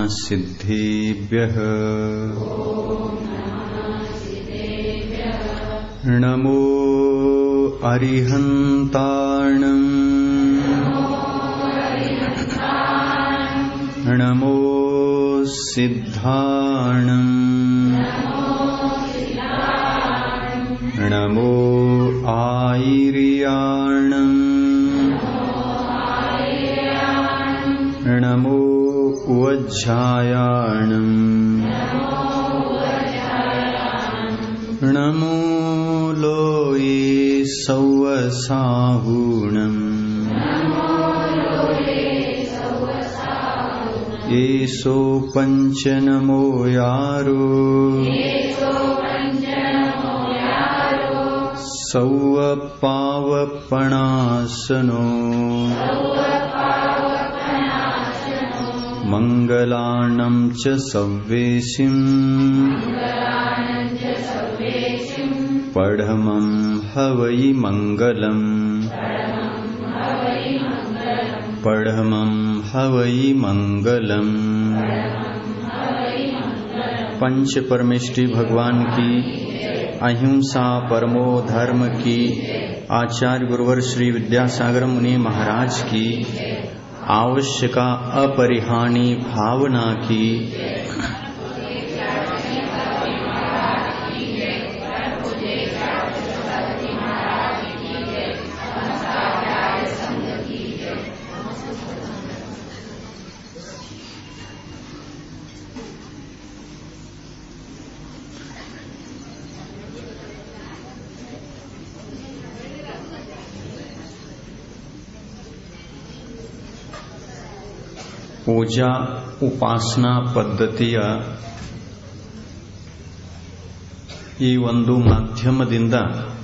सिद्धेभ्यः नमो अरिहन्ताणम् नमो सिद्धाणम् नमो आयिर्याणम् नमो वज्झायाणम् नमो लोये सौवसाहुणम् एषो पञ्चनमो यारो सौवपावपणासनो मङ्गलाणं च सव्वेशिम् पढमं हवै मङ्गलम् पढमं हवै मङ्गलम् पंच परमेष्टि भगवान की अहिंसा परमो धर्म की आचार्य गुरुवर श्री विद्यासागर मुनि महाराज की आवश्यका अपरिहानी भावना की ಪೂಜಾ ಉಪಾಸನಾ ಪದ್ಧತಿಯ ಈ ಒಂದು ಮಾಧ್ಯಮದಿಂದ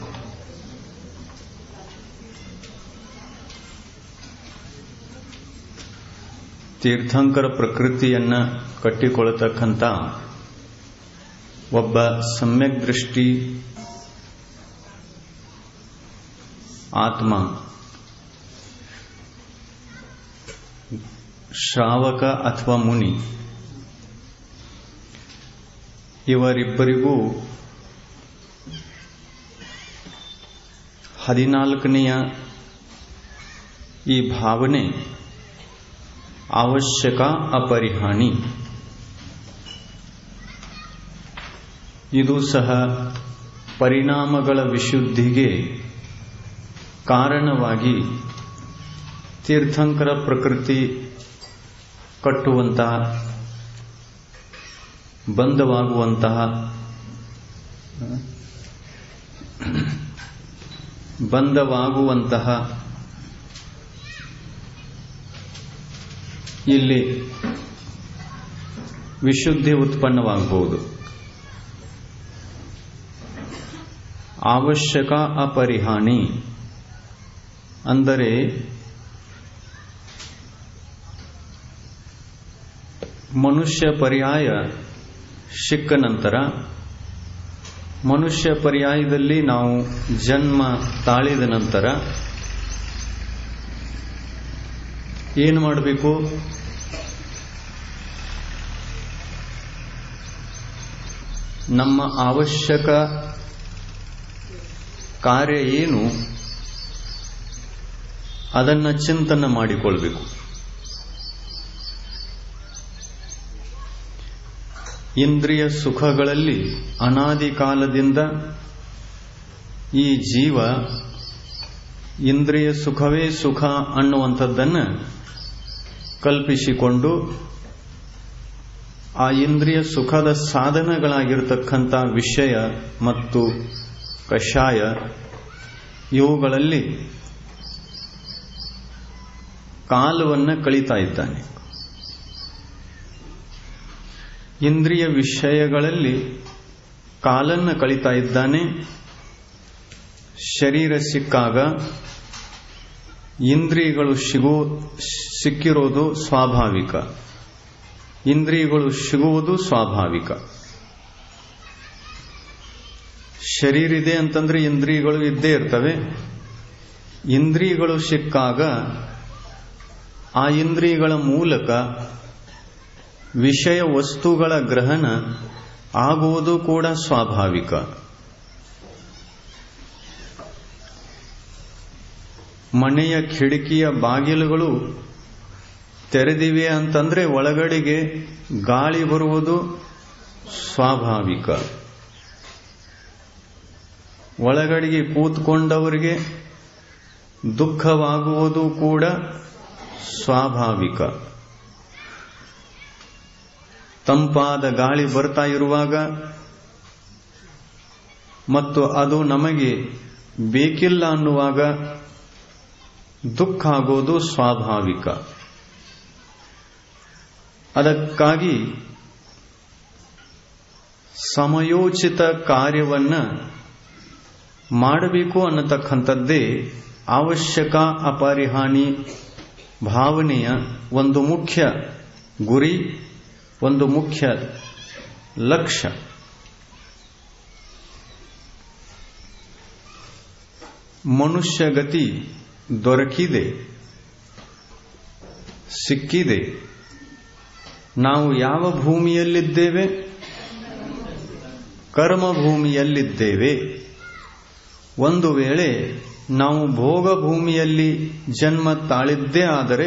ತೀರ್ಥಂಕರ ಪ್ರಕೃತಿಯನ್ನ ಕಟ್ಟಿಕೊಳ್ಳತಕ್ಕಂಥ ಒಬ್ಬ ಸಮ್ಯಕ್ ದೃಷ್ಟಿ ಆತ್ಮ ಶ್ರಾವಕ ಅಥವಾ ಮುನಿ ಇವರಿಬ್ಬರಿಗೂ ಹದಿನಾಲ್ಕನೆಯ ಈ ಭಾವನೆ ಅವಶ್ಯಕ ಅಪರಿಹಾನಿ ಇದು ಸಹ ಪರಿಣಾಮಗಳ ವಿಶುದ್ಧಿಗೆ ಕಾರಣವಾಗಿ ತೀರ್ಥಂಕರ ಪ್ರಕೃತಿ ಕಟ್ಟುವಂತಹ ಬಂಧವಾಗುವಂತಹ ಬಂಧವಾಗುವಂತಹ ಇಲ್ಲಿ ವಿಶುದ್ಧಿ ಉತ್ಪನ್ನವಾಗಬಹುದು ಅವಶ್ಯಕ ಅಪರಿಹಾನಿ ಅಂದರೆ ಮನುಷ್ಯ ಪರ್ಯಾಯ ಸಿಕ್ಕ ನಂತರ ಮನುಷ್ಯ ಪರ್ಯಾಯದಲ್ಲಿ ನಾವು ಜನ್ಮ ತಾಳಿದ ನಂತರ ಏನು ಮಾಡಬೇಕು ನಮ್ಮ ಅವಶ್ಯಕ ಕಾರ್ಯ ಏನು ಅದನ್ನ ಚಿಂತನೆ ಮಾಡಿಕೊಳ್ಬೇಕು ಇಂದ್ರಿಯ ಸುಖಗಳಲ್ಲಿ ಅನಾದಿ ಕಾಲದಿಂದ ಈ ಜೀವ ಇಂದ್ರಿಯ ಸುಖವೇ ಸುಖ ಅನ್ನುವಂಥದ್ದನ್ನು ಕಲ್ಪಿಸಿಕೊಂಡು ಆ ಇಂದ್ರಿಯ ಸುಖದ ಸಾಧನಗಳಾಗಿರತಕ್ಕಂಥ ವಿಷಯ ಮತ್ತು ಕಷಾಯ ಇವುಗಳಲ್ಲಿ ಕಾಲವನ್ನು ಕಳೀತಾ ಇದ್ದಾನೆ ಇಂದ್ರಿಯ ವಿಷಯಗಳಲ್ಲಿ ಕಾಲನ್ನ ಕಳೀತಾ ಇದ್ದಾನೆ ಶರೀರ ಸಿಕ್ಕಾಗ ಇಂದ್ರಿಯಗಳು ಸಿಗೋ ಸಿಕ್ಕಿರೋದು ಸ್ವಾಭಾವಿಕ ಇಂದ್ರಿಯಗಳು ಸಿಗುವುದು ಸ್ವಾಭಾವಿಕ ಶರೀರ ಇದೆ ಅಂತಂದ್ರೆ ಇಂದ್ರಿಯಗಳು ಇದ್ದೇ ಇರ್ತವೆ ಇಂದ್ರಿಯಗಳು ಸಿಕ್ಕಾಗ ಆ ಇಂದ್ರಿಯಗಳ ಮೂಲಕ ವಿಷಯ ವಸ್ತುಗಳ ಗ್ರಹಣ ಆಗುವುದು ಕೂಡ ಸ್ವಾಭಾವಿಕ ಮನೆಯ ಕಿಟಕಿಯ ಬಾಗಿಲುಗಳು ತೆರೆದಿವೆ ಅಂತಂದ್ರೆ ಒಳಗಡೆಗೆ ಗಾಳಿ ಬರುವುದು ಸ್ವಾಭಾವಿಕ ಒಳಗಡೆಗೆ ಕೂತ್ಕೊಂಡವರಿಗೆ ದುಃಖವಾಗುವುದು ಕೂಡ ಸ್ವಾಭಾವಿಕ ತಂಪಾದ ಗಾಳಿ ಬರ್ತಾ ಇರುವಾಗ ಮತ್ತು ಅದು ನಮಗೆ ಬೇಕಿಲ್ಲ ಅನ್ನುವಾಗ ದುಃಖ ಆಗೋದು ಸ್ವಾಭಾವಿಕ ಅದಕ್ಕಾಗಿ ಸಮಯೋಚಿತ ಕಾರ್ಯವನ್ನ ಮಾಡಬೇಕು ಅನ್ನತಕ್ಕಂಥದ್ದೇ ಅವಶ್ಯಕ ಅಪರಿಹಾನಿ ಭಾವನೆಯ ಒಂದು ಮುಖ್ಯ ಗುರಿ ಒಂದು ಮುಖ್ಯ ಲಕ್ಷ್ಯ ಮನುಷ್ಯ ಗತಿ ದೊರಕಿದೆ ಸಿಕ್ಕಿದೆ ನಾವು ಯಾವ ಭೂಮಿಯಲ್ಲಿದ್ದೇವೆ ಕರ್ಮ ಭೂಮಿಯಲ್ಲಿದ್ದೇವೆ ಒಂದು ವೇಳೆ ನಾವು ಭೋಗ ಭೂಮಿಯಲ್ಲಿ ಜನ್ಮ ತಾಳಿದ್ದೇ ಆದರೆ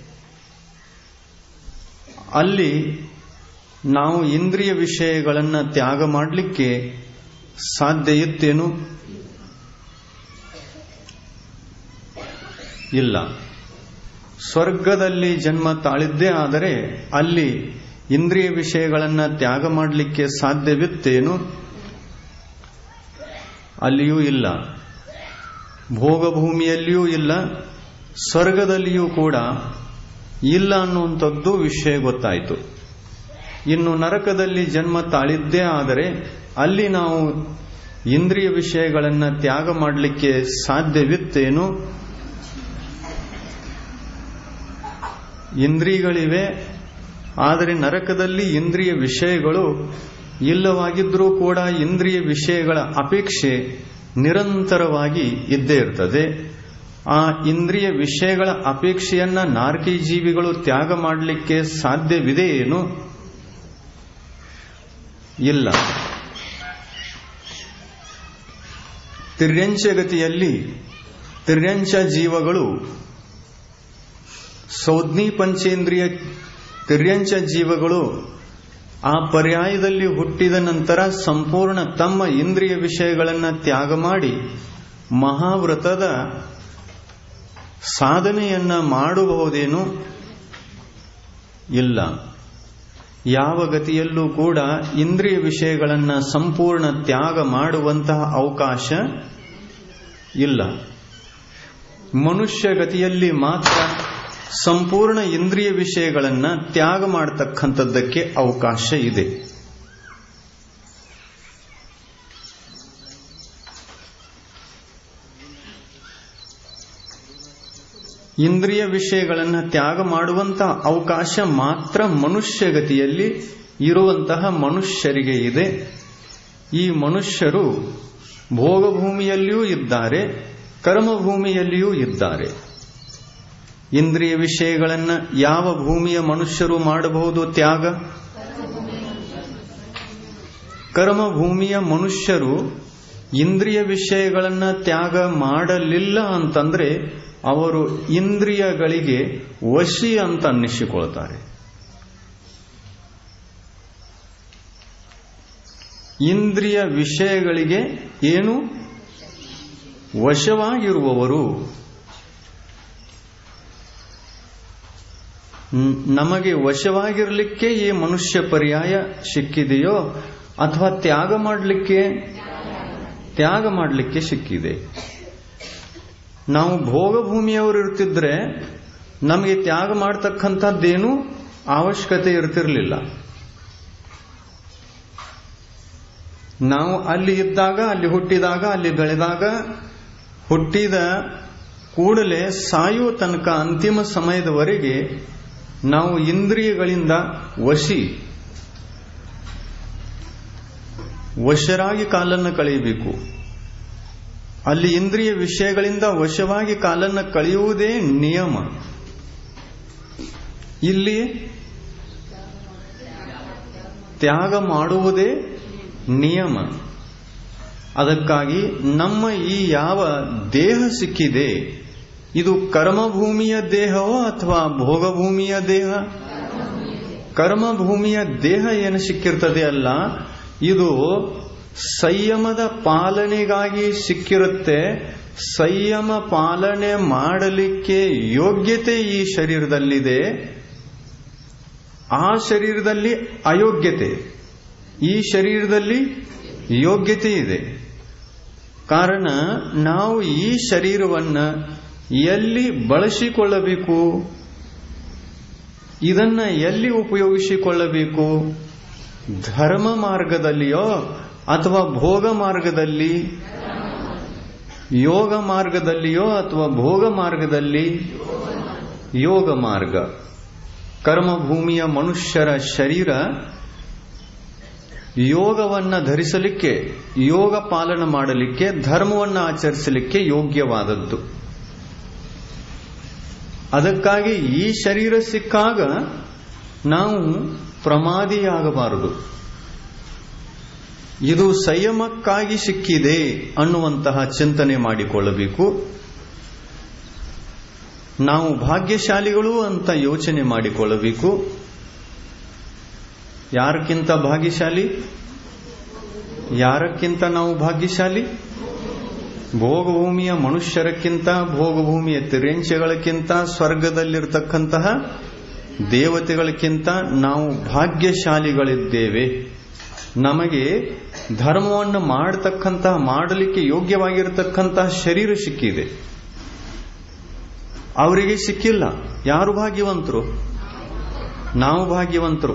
ಅಲ್ಲಿ ನಾವು ಇಂದ್ರಿಯ ವಿಷಯಗಳನ್ನು ತ್ಯಾಗ ಮಾಡಲಿಕ್ಕೆ ಸಾಧ್ಯ ಇತ್ತೇನು ಇಲ್ಲ ಸ್ವರ್ಗದಲ್ಲಿ ಜನ್ಮ ತಾಳಿದ್ದೇ ಆದರೆ ಅಲ್ಲಿ ಇಂದ್ರಿಯ ವಿಷಯಗಳನ್ನು ತ್ಯಾಗ ಮಾಡಲಿಕ್ಕೆ ಸಾಧ್ಯವಿತ್ತೇನು ಅಲ್ಲಿಯೂ ಇಲ್ಲ ಭೋಗಭೂಮಿಯಲ್ಲಿಯೂ ಇಲ್ಲ ಸ್ವರ್ಗದಲ್ಲಿಯೂ ಕೂಡ ಇಲ್ಲ ಅನ್ನುವಂಥದ್ದು ವಿಷಯ ಗೊತ್ತಾಯಿತು ಇನ್ನು ನರಕದಲ್ಲಿ ಜನ್ಮ ತಾಳಿದ್ದೇ ಆದರೆ ಅಲ್ಲಿ ನಾವು ಇಂದ್ರಿಯ ವಿಷಯಗಳನ್ನು ತ್ಯಾಗ ಮಾಡಲಿಕ್ಕೆ ಸಾಧ್ಯವಿತ್ತೇನು ಇಂದ್ರಿಯಗಳಿವೆ ಆದರೆ ನರಕದಲ್ಲಿ ಇಂದ್ರಿಯ ವಿಷಯಗಳು ಇಲ್ಲವಾಗಿದ್ರೂ ಕೂಡ ಇಂದ್ರಿಯ ವಿಷಯಗಳ ಅಪೇಕ್ಷೆ ನಿರಂತರವಾಗಿ ಇದ್ದೇ ಇರ್ತದೆ ಆ ಇಂದ್ರಿಯ ವಿಷಯಗಳ ಅಪೇಕ್ಷೆಯನ್ನ ನಾರ್ಕಿ ಜೀವಿಗಳು ತ್ಯಾಗ ಮಾಡಲಿಕ್ಕೆ ಸಾಧ್ಯವಿದೆ ಏನು ಇಲ್ಲ ತಿರ್ಯಂಚಗತಿಯಲ್ಲಿ ತಿರ್ಯಂಚ ಜೀವಗಳು ಸೌಜ್ಞಿ ಪಂಚೇಂದ್ರಿಯ ತಿರ್ಯಂಚ ಜೀವಗಳು ಆ ಪರ್ಯಾಯದಲ್ಲಿ ಹುಟ್ಟಿದ ನಂತರ ಸಂಪೂರ್ಣ ತಮ್ಮ ಇಂದ್ರಿಯ ವಿಷಯಗಳನ್ನು ತ್ಯಾಗ ಮಾಡಿ ಮಹಾವ್ರತದ ಸಾಧನೆಯನ್ನ ಮಾಡಬಹುದೇನು ಇಲ್ಲ ಯಾವ ಗತಿಯಲ್ಲೂ ಕೂಡ ಇಂದ್ರಿಯ ವಿಷಯಗಳನ್ನು ಸಂಪೂರ್ಣ ತ್ಯಾಗ ಮಾಡುವಂತಹ ಅವಕಾಶ ಇಲ್ಲ ಮನುಷ್ಯ ಗತಿಯಲ್ಲಿ ಮಾತ್ರ ಸಂಪೂರ್ಣ ಇಂದ್ರಿಯ ವಿಷಯಗಳನ್ನು ತ್ಯಾಗ ಮಾಡತಕ್ಕಂಥದ್ದಕ್ಕೆ ಅವಕಾಶ ಇದೆ ಇಂದ್ರಿಯ ವಿಷಯಗಳನ್ನು ತ್ಯಾಗ ಮಾಡುವಂತಹ ಅವಕಾಶ ಮಾತ್ರ ಮನುಷ್ಯ ಗತಿಯಲ್ಲಿ ಇರುವಂತಹ ಮನುಷ್ಯರಿಗೆ ಇದೆ ಈ ಮನುಷ್ಯರು ಭೋಗಭೂಮಿಯಲ್ಲಿಯೂ ಇದ್ದಾರೆ ಕರ್ಮಭೂಮಿಯಲ್ಲಿಯೂ ಇದ್ದಾರೆ ಇಂದ್ರಿಯ ವಿಷಯಗಳನ್ನು ಯಾವ ಭೂಮಿಯ ಮನುಷ್ಯರು ಮಾಡಬಹುದು ತ್ಯಾಗ ಕರ್ಮಭೂಮಿಯ ಮನುಷ್ಯರು ಇಂದ್ರಿಯ ವಿಷಯಗಳನ್ನು ತ್ಯಾಗ ಮಾಡಲಿಲ್ಲ ಅಂತಂದ್ರೆ ಅವರು ಇಂದ್ರಿಯಗಳಿಗೆ ವಶಿ ಅಂತ ಅನ್ನಿಸಿಕೊಳ್ತಾರೆ ಇಂದ್ರಿಯ ವಿಷಯಗಳಿಗೆ ಏನು ವಶವಾಗಿರುವವರು ನಮಗೆ ವಶವಾಗಿರಲಿಕ್ಕೆ ಈ ಮನುಷ್ಯ ಪರ್ಯಾಯ ಸಿಕ್ಕಿದೆಯೋ ಅಥವಾ ತ್ಯಾಗ ಮಾಡಲಿಕ್ಕೆ ತ್ಯಾಗ ಮಾಡಲಿಕ್ಕೆ ಸಿಕ್ಕಿದೆ ನಾವು ಭೋಗಭೂಮಿಯವರು ಇರ್ತಿದ್ರೆ ನಮಗೆ ತ್ಯಾಗ ಮಾಡತಕ್ಕಂಥದ್ದೇನು ಅವಶ್ಯಕತೆ ಇರ್ತಿರ್ಲಿಲ್ಲ ನಾವು ಅಲ್ಲಿ ಇದ್ದಾಗ ಅಲ್ಲಿ ಹುಟ್ಟಿದಾಗ ಅಲ್ಲಿ ಬೆಳೆದಾಗ ಹುಟ್ಟಿದ ಕೂಡಲೇ ಸಾಯುವ ತನಕ ಅಂತಿಮ ಸಮಯದವರೆಗೆ ನಾವು ಇಂದ್ರಿಯಗಳಿಂದ ವಶಿ ವಶರಾಗಿ ಕಾಲನ್ನು ಕಳೆಯಬೇಕು ಅಲ್ಲಿ ಇಂದ್ರಿಯ ವಿಷಯಗಳಿಂದ ವಶವಾಗಿ ಕಾಲನ್ನು ಕಳೆಯುವುದೇ ನಿಯಮ ಇಲ್ಲಿ ತ್ಯಾಗ ಮಾಡುವುದೇ ನಿಯಮ ಅದಕ್ಕಾಗಿ ನಮ್ಮ ಈ ಯಾವ ದೇಹ ಸಿಕ್ಕಿದೆ ಇದು ಕರ್ಮಭೂಮಿಯ ದೇಹವೋ ಅಥವಾ ಭೋಗಭೂಮಿಯ ದೇಹ ಕರ್ಮಭೂಮಿಯ ದೇಹ ಏನು ಸಿಕ್ಕಿರ್ತದೆ ಅಲ್ಲ ಇದು ಸಂಯಮದ ಪಾಲನೆಗಾಗಿ ಸಿಕ್ಕಿರುತ್ತೆ ಸಂಯಮ ಪಾಲನೆ ಮಾಡಲಿಕ್ಕೆ ಯೋಗ್ಯತೆ ಈ ಶರೀರದಲ್ಲಿದೆ ಆ ಶರೀರದಲ್ಲಿ ಅಯೋಗ್ಯತೆ ಈ ಶರೀರದಲ್ಲಿ ಯೋಗ್ಯತೆ ಇದೆ ಕಾರಣ ನಾವು ಈ ಶರೀರವನ್ನ ಎಲ್ಲಿ ಬಳಸಿಕೊಳ್ಳಬೇಕು ಇದನ್ನ ಎಲ್ಲಿ ಉಪಯೋಗಿಸಿಕೊಳ್ಳಬೇಕು ಧರ್ಮ ಮಾರ್ಗದಲ್ಲಿಯೋ ಅಥವಾ ಭೋಗ ಮಾರ್ಗದಲ್ಲಿ ಯೋಗ ಮಾರ್ಗದಲ್ಲಿಯೋ ಅಥವಾ ಭೋಗ ಮಾರ್ಗದಲ್ಲಿ ಯೋಗ ಮಾರ್ಗ ಕರ್ಮಭೂಮಿಯ ಮನುಷ್ಯರ ಶರೀರ ಯೋಗವನ್ನ ಧರಿಸಲಿಕ್ಕೆ ಯೋಗ ಪಾಲನೆ ಮಾಡಲಿಕ್ಕೆ ಧರ್ಮವನ್ನು ಆಚರಿಸಲಿಕ್ಕೆ ಯೋಗ್ಯವಾದದ್ದು ಅದಕ್ಕಾಗಿ ಈ ಶರೀರ ಸಿಕ್ಕಾಗ ನಾವು ಪ್ರಮಾದಿಯಾಗಬಾರದು ಇದು ಸಂಯಮಕ್ಕಾಗಿ ಸಿಕ್ಕಿದೆ ಅನ್ನುವಂತಹ ಚಿಂತನೆ ಮಾಡಿಕೊಳ್ಳಬೇಕು ನಾವು ಭಾಗ್ಯಶಾಲಿಗಳು ಅಂತ ಯೋಚನೆ ಮಾಡಿಕೊಳ್ಳಬೇಕು ಯಾರಕ್ಕಿಂತ ಭಾಗ್ಯಶಾಲಿ ಯಾರಕ್ಕಿಂತ ನಾವು ಭಾಗ್ಯಶಾಲಿ ಭೋಗಭೂಮಿಯ ಮನುಷ್ಯರಕ್ಕಿಂತ ಭೋಗಭೂಮಿಯ ತಿರೆಂಚೆಗಳಕ್ಕಿಂತ ಸ್ವರ್ಗದಲ್ಲಿರ್ತಕ್ಕಂತಹ ದೇವತೆಗಳಕ್ಕಿಂತ ನಾವು ಭಾಗ್ಯಶಾಲಿಗಳಿದ್ದೇವೆ ನಮಗೆ ಧರ್ಮವನ್ನು ಮಾಡತಕ್ಕಂತಹ ಮಾಡಲಿಕ್ಕೆ ಯೋಗ್ಯವಾಗಿರತಕ್ಕಂತಹ ಶರೀರ ಸಿಕ್ಕಿದೆ ಅವರಿಗೆ ಸಿಕ್ಕಿಲ್ಲ ಯಾರು ಭಾಗ್ಯವಂತರು ನಾವು ಭಾಗ್ಯವಂತರು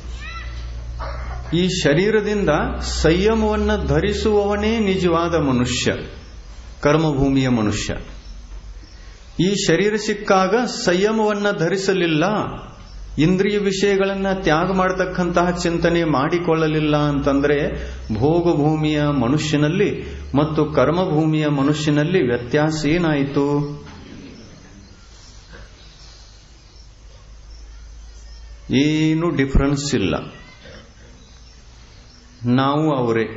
ಈ ಶರೀರದಿಂದ ಸಂಯಮವನ್ನ ಧರಿಸುವವನೇ ನಿಜವಾದ ಮನುಷ್ಯ ಕರ್ಮಭೂಮಿಯ ಮನುಷ್ಯ ಈ ಶರೀರ ಸಿಕ್ಕಾಗ ಸಂಯಮವನ್ನ ಧರಿಸಲಿಲ್ಲ ಇಂದ್ರಿಯ ವಿಷಯಗಳನ್ನ ತ್ಯಾಗ ಮಾಡತಕ್ಕಂತಹ ಚಿಂತನೆ ಮಾಡಿಕೊಳ್ಳಲಿಲ್ಲ ಅಂತಂದ್ರೆ ಭೋಗಭೂಮಿಯ ಮನುಷ್ಯನಲ್ಲಿ ಮತ್ತು ಕರ್ಮಭೂಮಿಯ ಮನುಷ್ಯನಲ್ಲಿ ವ್ಯತ್ಯಾಸ ಏನಾಯಿತು ಏನು ಡಿಫರೆನ್ಸ್ ಇಲ್ಲ ನಾವು ಅವರೇ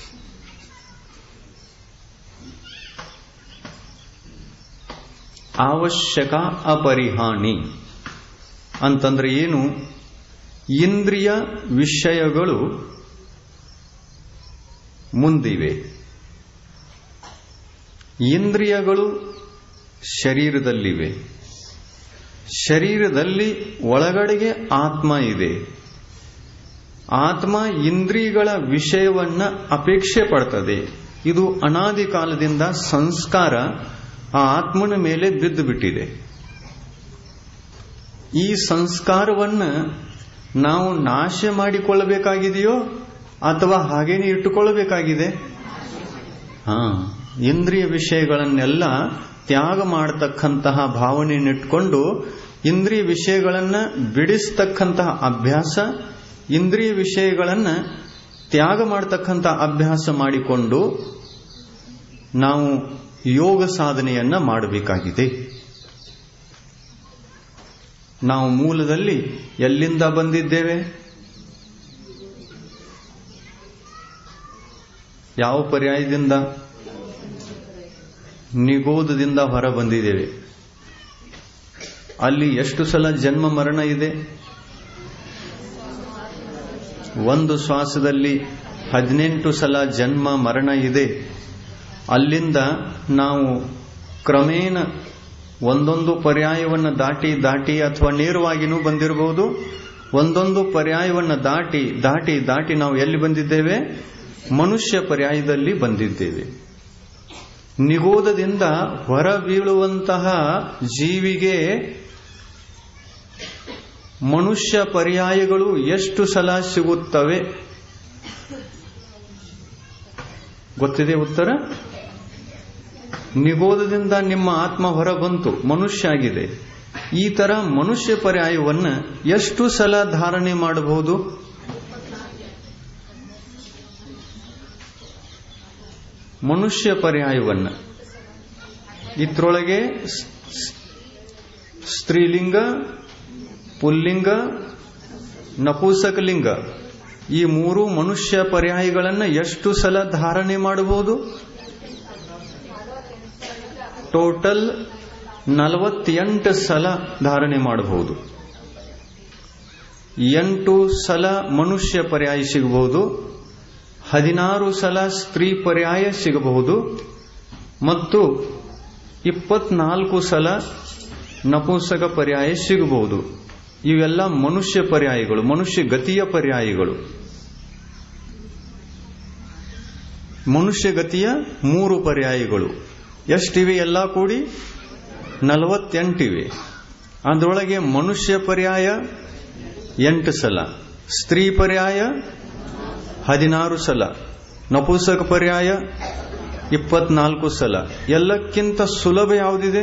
ಅವಶ್ಯಕ ಅಪರಿಹಾನಿ ಅಂತಂದ್ರೆ ಏನು ಇಂದ್ರಿಯ ವಿಷಯಗಳು ಮುಂದಿವೆ ಇಂದ್ರಿಯಗಳು ಶರೀರದಲ್ಲಿವೆ ಶರೀರದಲ್ಲಿ ಒಳಗಡೆಗೆ ಆತ್ಮ ಇದೆ ಆತ್ಮ ಇಂದ್ರಿಯಗಳ ವಿಷಯವನ್ನ ಅಪೇಕ್ಷೆ ಪಡ್ತದೆ ಇದು ಅನಾದಿ ಕಾಲದಿಂದ ಸಂಸ್ಕಾರ ಆ ಆತ್ಮನ ಮೇಲೆ ಬಿದ್ದು ಬಿಟ್ಟಿದೆ ಈ ಸಂಸ್ಕಾರವನ್ನ ನಾವು ನಾಶ ಮಾಡಿಕೊಳ್ಳಬೇಕಾಗಿದೆಯೋ ಅಥವಾ ಹಾಗೇನೆ ಇಟ್ಟುಕೊಳ್ಳಬೇಕಾಗಿದೆ ಹಾ ಇಂದ್ರಿಯ ವಿಷಯಗಳನ್ನೆಲ್ಲ ತ್ಯಾಗ ಮಾಡತಕ್ಕಂತಹ ಭಾವನೆಯನ್ನಿಟ್ಕೊಂಡು ಇಂದ್ರಿಯ ವಿಷಯಗಳನ್ನ ಬಿಡಿಸ್ತಕ್ಕಂತಹ ಅಭ್ಯಾಸ ಇಂದ್ರಿಯ ವಿಷಯಗಳನ್ನ ತ್ಯಾಗ ಮಾಡತಕ್ಕಂಥ ಅಭ್ಯಾಸ ಮಾಡಿಕೊಂಡು ನಾವು ಯೋಗ ಸಾಧನೆಯನ್ನ ಮಾಡಬೇಕಾಗಿದೆ ನಾವು ಮೂಲದಲ್ಲಿ ಎಲ್ಲಿಂದ ಬಂದಿದ್ದೇವೆ ಯಾವ ಪರ್ಯಾಯದಿಂದ ನಿಗೋಧದಿಂದ ಹೊರ ಬಂದಿದ್ದೇವೆ ಅಲ್ಲಿ ಎಷ್ಟು ಸಲ ಜನ್ಮ ಮರಣ ಇದೆ ಒಂದು ಶ್ವಾಸದಲ್ಲಿ ಹದಿನೆಂಟು ಸಲ ಜನ್ಮ ಮರಣ ಇದೆ ಅಲ್ಲಿಂದ ನಾವು ಕ್ರಮೇಣ ಒಂದೊಂದು ಪರ್ಯಾಯವನ್ನು ದಾಟಿ ದಾಟಿ ಅಥವಾ ನೇರವಾಗಿನೂ ಬಂದಿರಬಹುದು ಒಂದೊಂದು ಪರ್ಯಾಯವನ್ನು ದಾಟಿ ದಾಟಿ ದಾಟಿ ನಾವು ಎಲ್ಲಿ ಬಂದಿದ್ದೇವೆ ಮನುಷ್ಯ ಪರ್ಯಾಯದಲ್ಲಿ ಬಂದಿದ್ದೇವೆ ನಿಗೋಧದಿಂದ ಹೊರ ಬೀಳುವಂತಹ ಜೀವಿಗೆ ಮನುಷ್ಯ ಪರ್ಯಾಯಗಳು ಎಷ್ಟು ಸಲ ಸಿಗುತ್ತವೆ ಗೊತ್ತಿದೆ ಉತ್ತರ ನಿಗೋಧದಿಂದ ನಿಮ್ಮ ಆತ್ಮ ಹೊರ ಬಂತು ಮನುಷ್ಯ ಆಗಿದೆ ಈ ತರ ಮನುಷ್ಯ ಪರ್ಯಾಯವನ್ನ ಎಷ್ಟು ಸಲ ಧಾರಣೆ ಮಾಡಬಹುದು ಮನುಷ್ಯ ಪರ್ಯಾಯವನ್ನ ಇದ್ರೊಳಗೆ ಸ್ತ್ರೀಲಿಂಗ ಪುಲ್ಲಿಂಗ ನಪುಸಕಲಿಂಗ ಈ ಮೂರು ಮನುಷ್ಯ ಪರ್ಯಾಯಗಳನ್ನು ಎಷ್ಟು ಸಲ ಧಾರಣೆ ಮಾಡಬಹುದು ಟೋಟಲ್ ನಲವತ್ತೆಂಟು ಸಲ ಧಾರಣೆ ಮಾಡಬಹುದು ಎಂಟು ಸಲ ಮನುಷ್ಯ ಪರ್ಯಾಯ ಸಿಗಬಹುದು ಹದಿನಾರು ಸಲ ಸ್ತ್ರೀ ಪರ್ಯಾಯ ಸಿಗಬಹುದು ಮತ್ತು ಇಪ್ಪತ್ನಾಲ್ಕು ಸಲ ನಪುಂಸಕ ಪರ್ಯಾಯ ಸಿಗಬಹುದು ಇವೆಲ್ಲ ಮನುಷ್ಯ ಪರ್ಯಾಯಗಳು ಮನುಷ್ಯ ಗತಿಯ ಪರ್ಯಾಯಗಳು ಮನುಷ್ಯ ಗತಿಯ ಮೂರು ಪರ್ಯಾಯಗಳು ಎಷ್ಟಿವೆ ಎಲ್ಲ ಕೂಡಿ ನಲವತ್ತೆಂಟಿವೆ ಅದರೊಳಗೆ ಮನುಷ್ಯ ಪರ್ಯಾಯ ಎಂಟು ಸಲ ಸ್ತ್ರೀ ಪರ್ಯಾಯ ಹದಿನಾರು ಸಲ ನಪುಂಸಕ ಪರ್ಯಾಯ ಇಪ್ಪತ್ನಾಲ್ಕು ಸಲ ಎಲ್ಲಕ್ಕಿಂತ ಸುಲಭ ಯಾವುದಿದೆ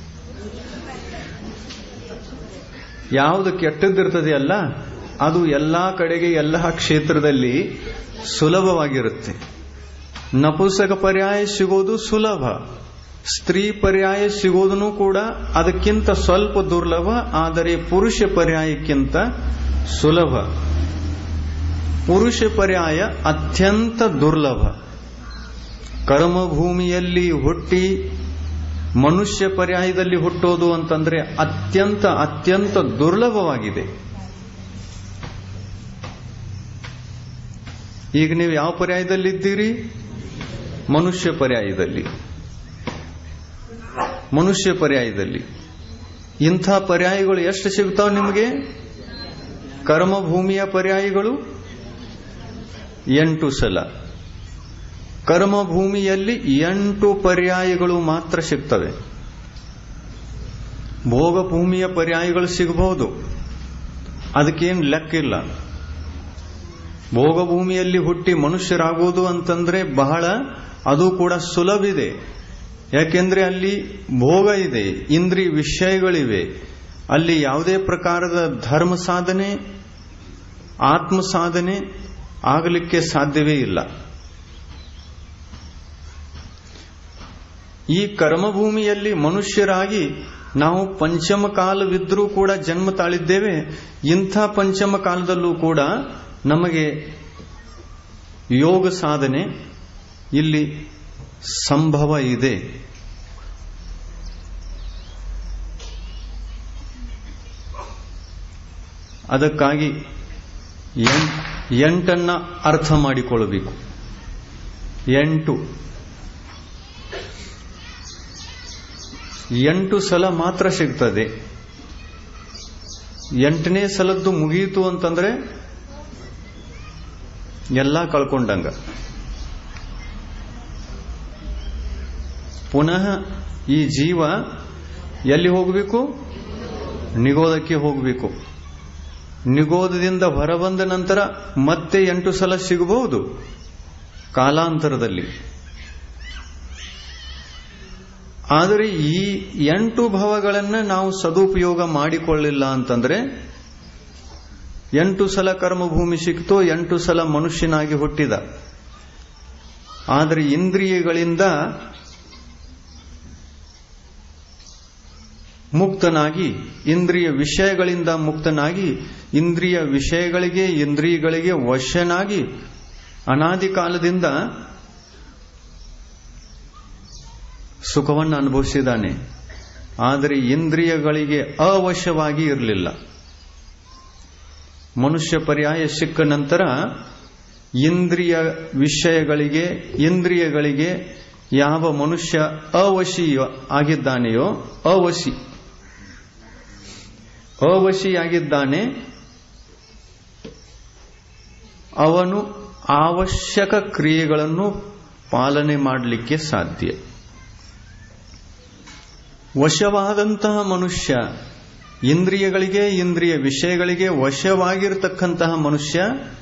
ಯಾವುದು ಕೆಟ್ಟದ್ದಿರ್ತದೆ ಅಲ್ಲ ಅದು ಎಲ್ಲಾ ಕಡೆಗೆ ಎಲ್ಲ ಕ್ಷೇತ್ರದಲ್ಲಿ ಸುಲಭವಾಗಿರುತ್ತೆ ನಪುಂಸಕ ಪರ್ಯಾಯ ಸಿಗೋದು ಸುಲಭ ಸ್ತ್ರೀ ಪರ್ಯಾಯ ಸಿಗೋದನ್ನು ಕೂಡ ಅದಕ್ಕಿಂತ ಸ್ವಲ್ಪ ದುರ್ಲಭ ಆದರೆ ಪುರುಷ ಪರ್ಯಾಯಕ್ಕಿಂತ ಸುಲಭ ಪುರುಷ ಪರ್ಯಾಯ ಅತ್ಯಂತ ದುರ್ಲಭ ಕರ್ಮಭೂಮಿಯಲ್ಲಿ ಹುಟ್ಟಿ ಮನುಷ್ಯ ಪರ್ಯಾಯದಲ್ಲಿ ಹುಟ್ಟೋದು ಅಂತಂದ್ರೆ ಅತ್ಯಂತ ಅತ್ಯಂತ ದುರ್ಲಭವಾಗಿದೆ ಈಗ ನೀವು ಯಾವ ಪರ್ಯಾಯದಲ್ಲಿದ್ದೀರಿ ಮನುಷ್ಯ ಪರ್ಯಾಯದಲ್ಲಿ ಮನುಷ್ಯ ಪರ್ಯಾಯದಲ್ಲಿ ಇಂಥ ಪರ್ಯಾಯಗಳು ಎಷ್ಟು ಸಿಗ್ತಾವ ನಿಮಗೆ ಕರ್ಮಭೂಮಿಯ ಪರ್ಯಾಯಗಳು ಎಂಟು ಸಲ ಕರ್ಮಭೂಮಿಯಲ್ಲಿ ಎಂಟು ಪರ್ಯಾಯಗಳು ಮಾತ್ರ ಸಿಗ್ತವೆ ಭೋಗಭೂಮಿಯ ಪರ್ಯಾಯಗಳು ಸಿಗಬಹುದು ಅದಕ್ಕೇನು ಲೆಕ್ಕಿಲ್ಲ ಭೋಗಭೂಮಿಯಲ್ಲಿ ಹುಟ್ಟಿ ಮನುಷ್ಯರಾಗುವುದು ಅಂತಂದ್ರೆ ಬಹಳ ಅದು ಕೂಡ ಸುಲಭ ಇದೆ ಯಾಕೆಂದ್ರೆ ಅಲ್ಲಿ ಭೋಗ ಇದೆ ಇಂದ್ರಿಯ ವಿಷಯಗಳಿವೆ ಅಲ್ಲಿ ಯಾವುದೇ ಪ್ರಕಾರದ ಧರ್ಮ ಸಾಧನೆ ಆತ್ಮ ಸಾಧನೆ ಆಗಲಿಕ್ಕೆ ಸಾಧ್ಯವೇ ಇಲ್ಲ ಈ ಕರ್ಮಭೂಮಿಯಲ್ಲಿ ಮನುಷ್ಯರಾಗಿ ನಾವು ಪಂಚಮ ಕಾಲವಿದ್ರೂ ಕೂಡ ಜನ್ಮ ತಾಳಿದ್ದೇವೆ ಇಂಥ ಪಂಚಮ ಕಾಲದಲ್ಲೂ ಕೂಡ ನಮಗೆ ಯೋಗ ಸಾಧನೆ ಇಲ್ಲಿ ಸಂಭವ ಇದೆ ಅದಕ್ಕಾಗಿ ಎಂಟನ್ನ ಅರ್ಥ ಮಾಡಿಕೊಳ್ಳಬೇಕು ಎಂಟು ಎಂಟು ಸಲ ಮಾತ್ರ ಸಿಗ್ತದೆ ಎಂಟನೇ ಸಲದ್ದು ಮುಗಿಯಿತು ಅಂತಂದ್ರೆ ಎಲ್ಲ ಕಳ್ಕೊಂಡಂಗ ಪುನಃ ಈ ಜೀವ ಎಲ್ಲಿ ಹೋಗಬೇಕು ನಿಗೋದಕ್ಕೆ ಹೋಗಬೇಕು ನಿಗೋದದಿಂದ ಹೊರಬಂದ ನಂತರ ಮತ್ತೆ ಎಂಟು ಸಲ ಸಿಗಬಹುದು ಕಾಲಾಂತರದಲ್ಲಿ ಆದರೆ ಈ ಎಂಟು ಭವಗಳನ್ನು ನಾವು ಸದುಪಯೋಗ ಮಾಡಿಕೊಳ್ಳಿಲ್ಲ ಅಂತಂದ್ರೆ ಎಂಟು ಸಲ ಕರ್ಮಭೂಮಿ ಸಿಕ್ತು ಎಂಟು ಸಲ ಮನುಷ್ಯನಾಗಿ ಹುಟ್ಟಿದ ಆದರೆ ಇಂದ್ರಿಯಗಳಿಂದ ಮುಕ್ತನಾಗಿ ಇಂದ್ರಿಯ ವಿಷಯಗಳಿಂದ ಮುಕ್ತನಾಗಿ ಇಂದ್ರಿಯ ವಿಷಯಗಳಿಗೆ ಇಂದ್ರಿಯಗಳಿಗೆ ವಶನಾಗಿ ಅನಾದಿ ಕಾಲದಿಂದ ಸುಖವನ್ನು ಅನುಭವಿಸಿದ್ದಾನೆ ಆದರೆ ಇಂದ್ರಿಯಗಳಿಗೆ ಅವಶ್ಯವಾಗಿ ಇರಲಿಲ್ಲ ಮನುಷ್ಯ ಪರ್ಯಾಯ ಸಿಕ್ಕ ನಂತರ ಇಂದ್ರಿಯ ವಿಷಯಗಳಿಗೆ ಇಂದ್ರಿಯಗಳಿಗೆ ಯಾವ ಮನುಷ್ಯ ಅವಶಿ ಆಗಿದ್ದಾನೆಯೋ ಅವಶಿ ಅವಶಿಯಾಗಿದ್ದಾನೆ ಅವನು ಅವಶ್ಯಕ ಕ್ರಿಯೆಗಳನ್ನು ಪಾಲನೆ ಮಾಡಲಿಕ್ಕೆ ಸಾಧ್ಯ ವಶವಾದಂತಹ ಮನುಷ್ಯ ಇಂದ್ರಿಯಗಳಿಗೆ ಇಂದ್ರಿಯ ವಿಷಯಗಳಿಗೆ ವಶವಾಗಿರತಕ್ಕಂತಹ ಮನುಷ್ಯ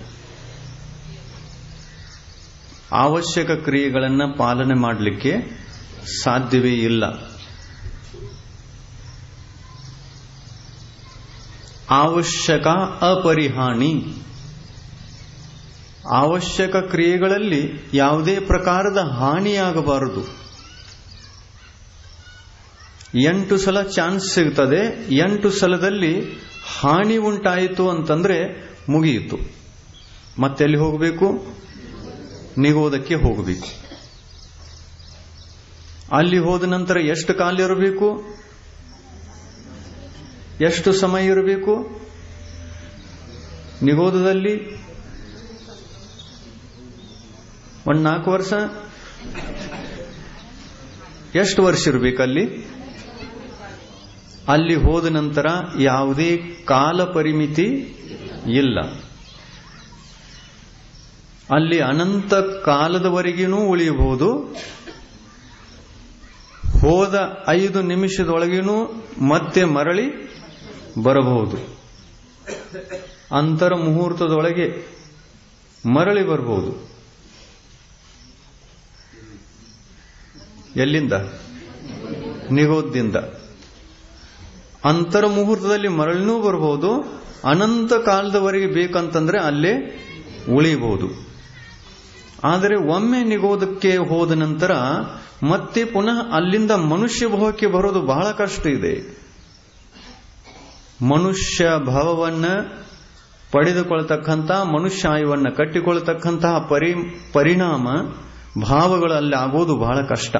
ಅವಶ್ಯಕ ಕ್ರಿಯೆಗಳನ್ನು ಪಾಲನೆ ಮಾಡಲಿಕ್ಕೆ ಸಾಧ್ಯವೇ ಇಲ್ಲ ಅವಶ್ಯಕ ಅಪರಿಹಾನಿ ಅವಶ್ಯಕ ಕ್ರಿಯೆಗಳಲ್ಲಿ ಯಾವುದೇ ಪ್ರಕಾರದ ಹಾನಿಯಾಗಬಾರದು ಎಂಟು ಸಲ ಚಾನ್ಸ್ ಸಿಗ್ತದೆ ಎಂಟು ಸಲದಲ್ಲಿ ಹಾನಿ ಉಂಟಾಯಿತು ಅಂತಂದ್ರೆ ಮುಗಿಯಿತು ಮತ್ತೆಲ್ಲಿ ಹೋಗಬೇಕು ನಿಗೋದಕ್ಕೆ ಹೋಗಬೇಕು ಅಲ್ಲಿ ಹೋದ ನಂತರ ಎಷ್ಟು ಕಾಲ ಇರಬೇಕು ಎಷ್ಟು ಸಮಯ ಇರಬೇಕು ನಿಗೋದದಲ್ಲಿ ಒಂದು ನಾಲ್ಕು ವರ್ಷ ಎಷ್ಟು ವರ್ಷ ಇರಬೇಕಲ್ಲಿ ಅಲ್ಲಿ ಹೋದ ನಂತರ ಯಾವುದೇ ಕಾಲ ಪರಿಮಿತಿ ಇಲ್ಲ ಅಲ್ಲಿ ಅನಂತ ಕಾಲದವರೆಗಿನೂ ಉಳಿಯಬಹುದು ಹೋದ ಐದು ನಿಮಿಷದೊಳಗಿನೂ ಮತ್ತೆ ಮರಳಿ ಬರಬಹುದು ಅಂತರ ಮುಹೂರ್ತದೊಳಗೆ ಮರಳಿ ಬರಬಹುದು ಎಲ್ಲಿಂದ ನಿಗೋದ್ದಿಂದ ಅಂತರ ಮುಹೂರ್ತದಲ್ಲಿ ಮರಳಿನೂ ಬರಬಹುದು ಅನಂತ ಕಾಲದವರೆಗೆ ಬೇಕಂತಂದ್ರೆ ಅಲ್ಲೇ ಉಳಿಬಹುದು ಆದರೆ ಒಮ್ಮೆ ನಿಗೋದಕ್ಕೆ ಹೋದ ನಂತರ ಮತ್ತೆ ಪುನಃ ಅಲ್ಲಿಂದ ಮನುಷ್ಯ ಭಾವಕ್ಕೆ ಬರೋದು ಬಹಳ ಕಷ್ಟ ಇದೆ ಮನುಷ್ಯ ಭಾವವನ್ನ ಪಡೆದುಕೊಳ್ತಕ್ಕಂಥ ಮನುಷ್ಯ ಆಯುವನ್ನ ಕಟ್ಟಿಕೊಳ್ತಕ್ಕಂತಹ ಪರಿ ಪರಿಣಾಮ ಭಾವಗಳು ಅಲ್ಲಿ ಆಗೋದು ಬಹಳ ಕಷ್ಟ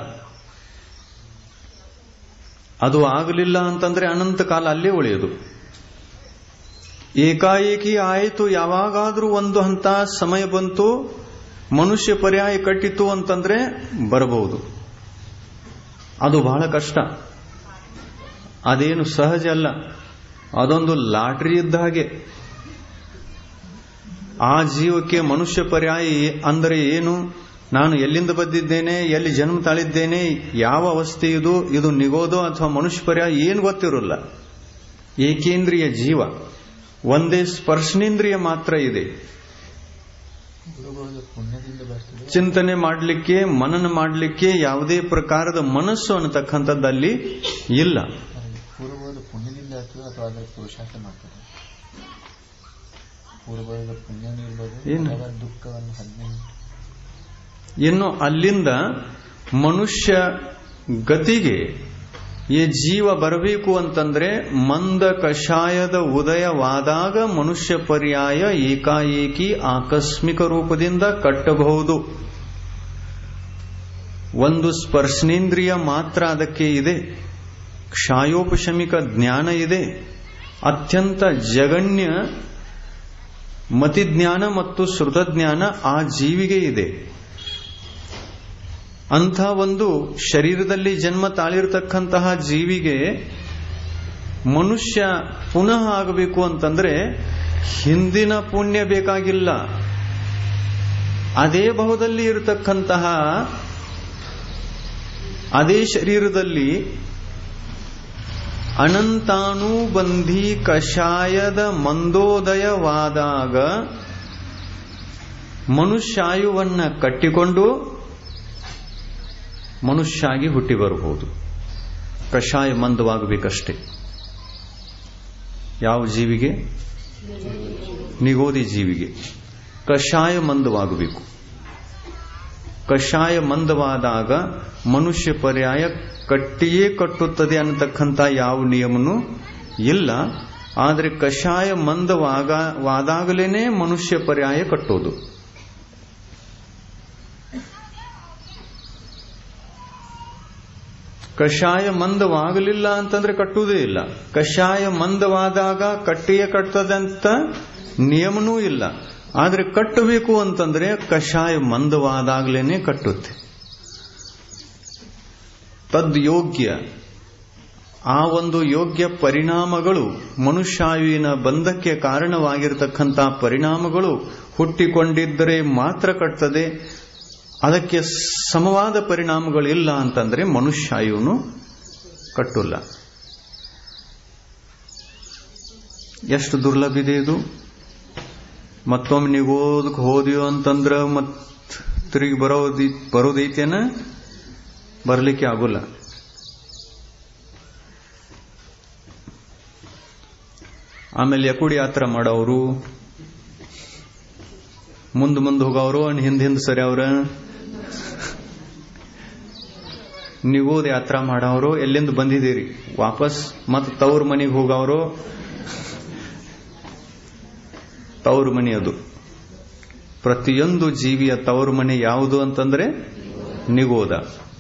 ಅದು ಆಗಲಿಲ್ಲ ಅಂತಂದ್ರೆ ಅನಂತ ಕಾಲ ಅಲ್ಲೇ ಉಳಿಯೋದು ಏಕಾಏಕಿ ಆಯಿತು ಯಾವಾಗಾದ್ರೂ ಒಂದು ಹಂತ ಸಮಯ ಬಂತು ಮನುಷ್ಯ ಪರ್ಯಾಯ ಕಟ್ಟಿತು ಅಂತಂದ್ರೆ ಬರಬಹುದು ಅದು ಬಹಳ ಕಷ್ಟ ಅದೇನು ಸಹಜ ಅಲ್ಲ ಅದೊಂದು ಲಾಟ್ರಿ ಇದ್ದ ಹಾಗೆ ಆ ಜೀವಕ್ಕೆ ಮನುಷ್ಯ ಪರ್ಯಾಯ ಅಂದರೆ ಏನು ನಾನು ಎಲ್ಲಿಂದ ಬಂದಿದ್ದೇನೆ ಎಲ್ಲಿ ಜನ್ಮ ತಾಳಿದ್ದೇನೆ ಯಾವ ಅವಸ್ಥೆ ಇದು ಇದು ನಿಗೋದೋ ಅಥವಾ ಮನುಷ್ಯ ಪರ್ಯಾಯ ಏನು ಗೊತ್ತಿರೋಲ್ಲ ಏಕೇಂದ್ರಿಯ ಜೀವ ಒಂದೇ ಸ್ಪರ್ಶನೇಂದ್ರಿಯ ಮಾತ್ರ ಇದೆ ಚಿಂತನೆ ಮಾಡಲಿಕ್ಕೆ ಮನನ ಮಾಡಲಿಕ್ಕೆ ಯಾವುದೇ ಪ್ರಕಾರದ ಮನಸ್ಸು ಅನ್ನತಕ್ಕಂಥದ್ದು ಅಲ್ಲಿ ಇಲ್ಲ ಪೂರ್ವಬೋಧ ಪುಣ್ಯದಿಂದ ಆಗ್ತದೆ ಅಥವಾ ಅದರ ಪುರುಷಾರ್ಥ ಮಾಡ್ತಾರೆ ಪೂರ್ವಬೋಧದ ಪುಣ್ಯನೂ ಇರ್ಬೋದು ಏನು? ಅಥವಾ ದುಃಖವನ್ನು ಹದಿನೆಂಟು ಇನ್ನು ಅಲ್ಲಿಂದ ಮನುಷ್ಯ ಗತಿಗೆ ಈ ಜೀವ ಬರಬೇಕು ಅಂತಂದ್ರೆ ಮಂದ ಕಷಾಯದ ಉದಯವಾದಾಗ ಮನುಷ್ಯ ಪರ್ಯಾಯ ಏಕಾಏಕಿ ಆಕಸ್ಮಿಕ ರೂಪದಿಂದ ಕಟ್ಟಬಹುದು ಒಂದು ಸ್ಪರ್ಶನೇಂದ್ರಿಯ ಮಾತ್ರ ಅದಕ್ಕೆ ಇದೆ ಕ್ಷಾಯೋಪಶಮಿಕ ಜ್ಞಾನ ಇದೆ ಅತ್ಯಂತ ಜಗಣ್ಯ ಮತಿಜ್ಞಾನ ಮತ್ತು ಶ್ರುತಜ್ಞಾನ ಆ ಜೀವಿಗೆ ಇದೆ ಅಂಥ ಒಂದು ಶರೀರದಲ್ಲಿ ಜನ್ಮ ತಾಳಿರತಕ್ಕಂತಹ ಜೀವಿಗೆ ಮನುಷ್ಯ ಪುನಃ ಆಗಬೇಕು ಅಂತಂದ್ರೆ ಹಿಂದಿನ ಪುಣ್ಯ ಬೇಕಾಗಿಲ್ಲ ಅದೇ ಭಾವದಲ್ಲಿ ಇರತಕ್ಕಂತಹ ಅದೇ ಶರೀರದಲ್ಲಿ ಅನಂತಾನುಬಂಧಿ ಕಷಾಯದ ಮಂದೋದಯವಾದಾಗ ಮನುಷ್ಯಾಯುವನ್ನ ಕಟ್ಟಿಕೊಂಡು ಮನುಷ್ಯಾಗಿ ಹುಟ್ಟಿ ಬರಬಹುದು ಕಷಾಯ ಮಂದವಾಗಬೇಕಷ್ಟೇ ಯಾವ ಜೀವಿಗೆ ನಿಗೋದಿ ಜೀವಿಗೆ ಕಷಾಯ ಮಂದವಾಗಬೇಕು ಕಷಾಯ ಮಂದವಾದಾಗ ಮನುಷ್ಯ ಪರ್ಯಾಯ ಕಟ್ಟಿಯೇ ಕಟ್ಟುತ್ತದೆ ಅನ್ನತಕ್ಕಂಥ ಯಾವ ನಿಯಮನೂ ಇಲ್ಲ ಆದರೆ ಕಷಾಯ ಮಂದವಾಗ ವಾದಾಗಲೇನೆ ಮನುಷ್ಯ ಪರ್ಯಾಯ ಕಟ್ಟೋದು ಕಷಾಯ ಮಂದವಾಗಲಿಲ್ಲ ಅಂತಂದ್ರೆ ಕಟ್ಟುವುದೇ ಇಲ್ಲ ಕಷಾಯ ಮಂದವಾದಾಗ ಕಟ್ಟಿಯೇ ಕಟ್ಟದಂತ ನಿಯಮನೂ ಇಲ್ಲ ಆದ್ರೆ ಕಟ್ಟಬೇಕು ಅಂತಂದ್ರೆ ಕಷಾಯ ಮಂದವಾದಾಗಲೇನೆ ಕಟ್ಟುತ್ತೆ ತದ್ ಯೋಗ್ಯ ಆ ಒಂದು ಯೋಗ್ಯ ಪರಿಣಾಮಗಳು ಮನುಷ್ಯಾಯುವಿನ ಬಂಧಕ್ಕೆ ಕಾರಣವಾಗಿರತಕ್ಕಂಥ ಪರಿಣಾಮಗಳು ಹುಟ್ಟಿಕೊಂಡಿದ್ದರೆ ಮಾತ್ರ ಕಟ್ತದೆ ಅದಕ್ಕೆ ಸಮವಾದ ಪರಿಣಾಮಗಳಿಲ್ಲ ಅಂತಂದ್ರೆ ಮನುಷ್ಯಾಯುನು ಕಟ್ಟುಲ್ಲ ಎಷ್ಟು ದುರ್ಲಭ ಇದೆ ಇದು ಮತ್ತೊಮ್ಮೆ ನೀವು ಓದಕ್ಕೆ ಹೋದಿಯೋ ಅಂತಂದ್ರ ಮತ್ ತಿರುಗಿ ಬರೋದಿ ಬರೋದೈತೇನ ಬರಲಿಕ್ಕೆ ಆಗೋಲ್ಲ ಆಮೇಲೆ ಯಕುಡಿ ಯಾತ್ರ ಮಾಡೋರು ಮುಂದ್ ಮುಂದ್ ಹೋಗವ್ರು ಹಿಂದ್ ಹಿಂದ್ ಸರಿ ಅವ್ರ ನಿಗೋದ್ ಯಾತ್ರಾ ಮಾಡವ್ರು ಎಲ್ಲಿಂದ ಬಂದಿದ್ದೀರಿ ವಾಪಸ್ ಮತ್ ತವ್ರ ಮನೆಗೆ ಹೋಗವ್ರು ತವ್ರ ಮನೆ ಅದು ಪ್ರತಿಯೊಂದು ಜೀವಿಯ ತವರು ಮನೆ ಯಾವುದು ಅಂತಂದ್ರೆ ನಿಗೋದ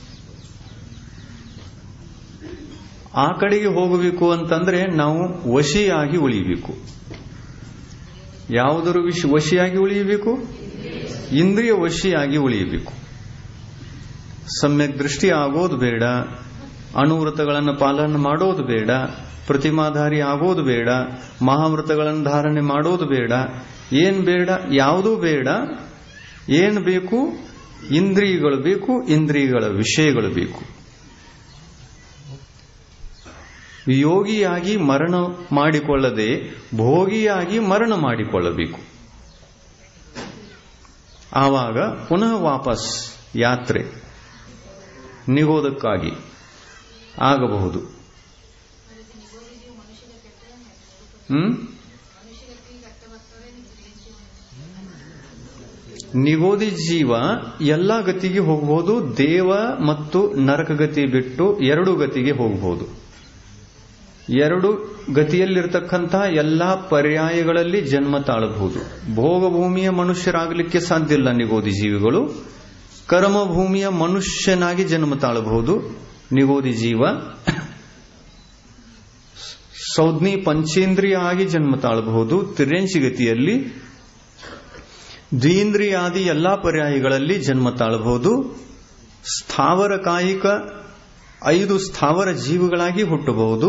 ಆ ಕಡೆಗೆ ಹೋಗಬೇಕು ಅಂತಂದ್ರೆ ನಾವು ವಶಿಯಾಗಿ ಉಳಿಯಬೇಕು ಯಾವುದರ ವಿಷ ವಶಿಯಾಗಿ ಉಳಿಯಬೇಕು ಇಂದ್ರಿಯ ವಶಿಯಾಗಿ ಉಳಿಯಬೇಕು ಸಮ್ಯಕ್ ದೃಷ್ಟಿ ಆಗೋದು ಬೇಡ ಅಣುವೃತಗಳನ್ನು ಪಾಲನೆ ಮಾಡೋದು ಬೇಡ ಪ್ರತಿಮಾಧಾರಿ ಆಗೋದು ಬೇಡ ಮಹಾವೃತಗಳನ್ನು ಧಾರಣೆ ಮಾಡೋದು ಬೇಡ ಏನ್ ಬೇಡ ಯಾವುದೂ ಬೇಡ ಏನ್ ಬೇಕು ಇಂದ್ರಿಯಗಳು ಬೇಕು ಇಂದ್ರಿಯಗಳ ವಿಷಯಗಳು ಬೇಕು ಯೋಗಿಯಾಗಿ ಮರಣ ಮಾಡಿಕೊಳ್ಳದೆ ಭೋಗಿಯಾಗಿ ಮರಣ ಮಾಡಿಕೊಳ್ಳಬೇಕು ಆವಾಗ ಪುನಃ ವಾಪಸ್ ಯಾತ್ರೆ ನಿಗೋದಕ್ಕಾಗಿ ಆಗಬಹುದು ಹ್ಮ್ ನಿಗೋದಿ ಜೀವ ಎಲ್ಲ ಗತಿಗೆ ಹೋಗಬಹುದು ದೇವ ಮತ್ತು ನರಕ ಗತಿ ಬಿಟ್ಟು ಎರಡು ಗತಿಗೆ ಹೋಗಬಹುದು ಎರಡು ಗತಿಯಲ್ಲಿರ್ತಕ್ಕಂತಹ ಎಲ್ಲಾ ಪರ್ಯಾಯಗಳಲ್ಲಿ ಜನ್ಮ ತಾಳಬಹುದು ಭೋಗಭೂಮಿಯ ಮನುಷ್ಯರಾಗಲಿಕ್ಕೆ ಸಾಧ್ಯ ಇಲ್ಲ ನಿಗೋದಿ ಜೀವಿಗಳು ಕರ್ಮಭೂಮಿಯ ಮನುಷ್ಯನಾಗಿ ಜನ್ಮ ತಾಳಬಹುದು ನಿಗೋದಿ ಜೀವ ಸೌಜ್ಞಿ ಪಂಚೇಂದ್ರಿಯ ಆಗಿ ಜನ್ಮ ತಾಳಬಹುದು ತಿರ್ಯಂಚಿ ಗತಿಯಲ್ಲಿ ದ್ವೀಂದ್ರಿಯಾದಿ ಎಲ್ಲಾ ಪರ್ಯಾಯಗಳಲ್ಲಿ ಜನ್ಮ ತಾಳಬಹುದು ಸ್ಥಾವರ ಕಾಯಿಕ ಐದು ಸ್ಥಾವರ ಜೀವಗಳಾಗಿ ಹುಟ್ಟಬಹುದು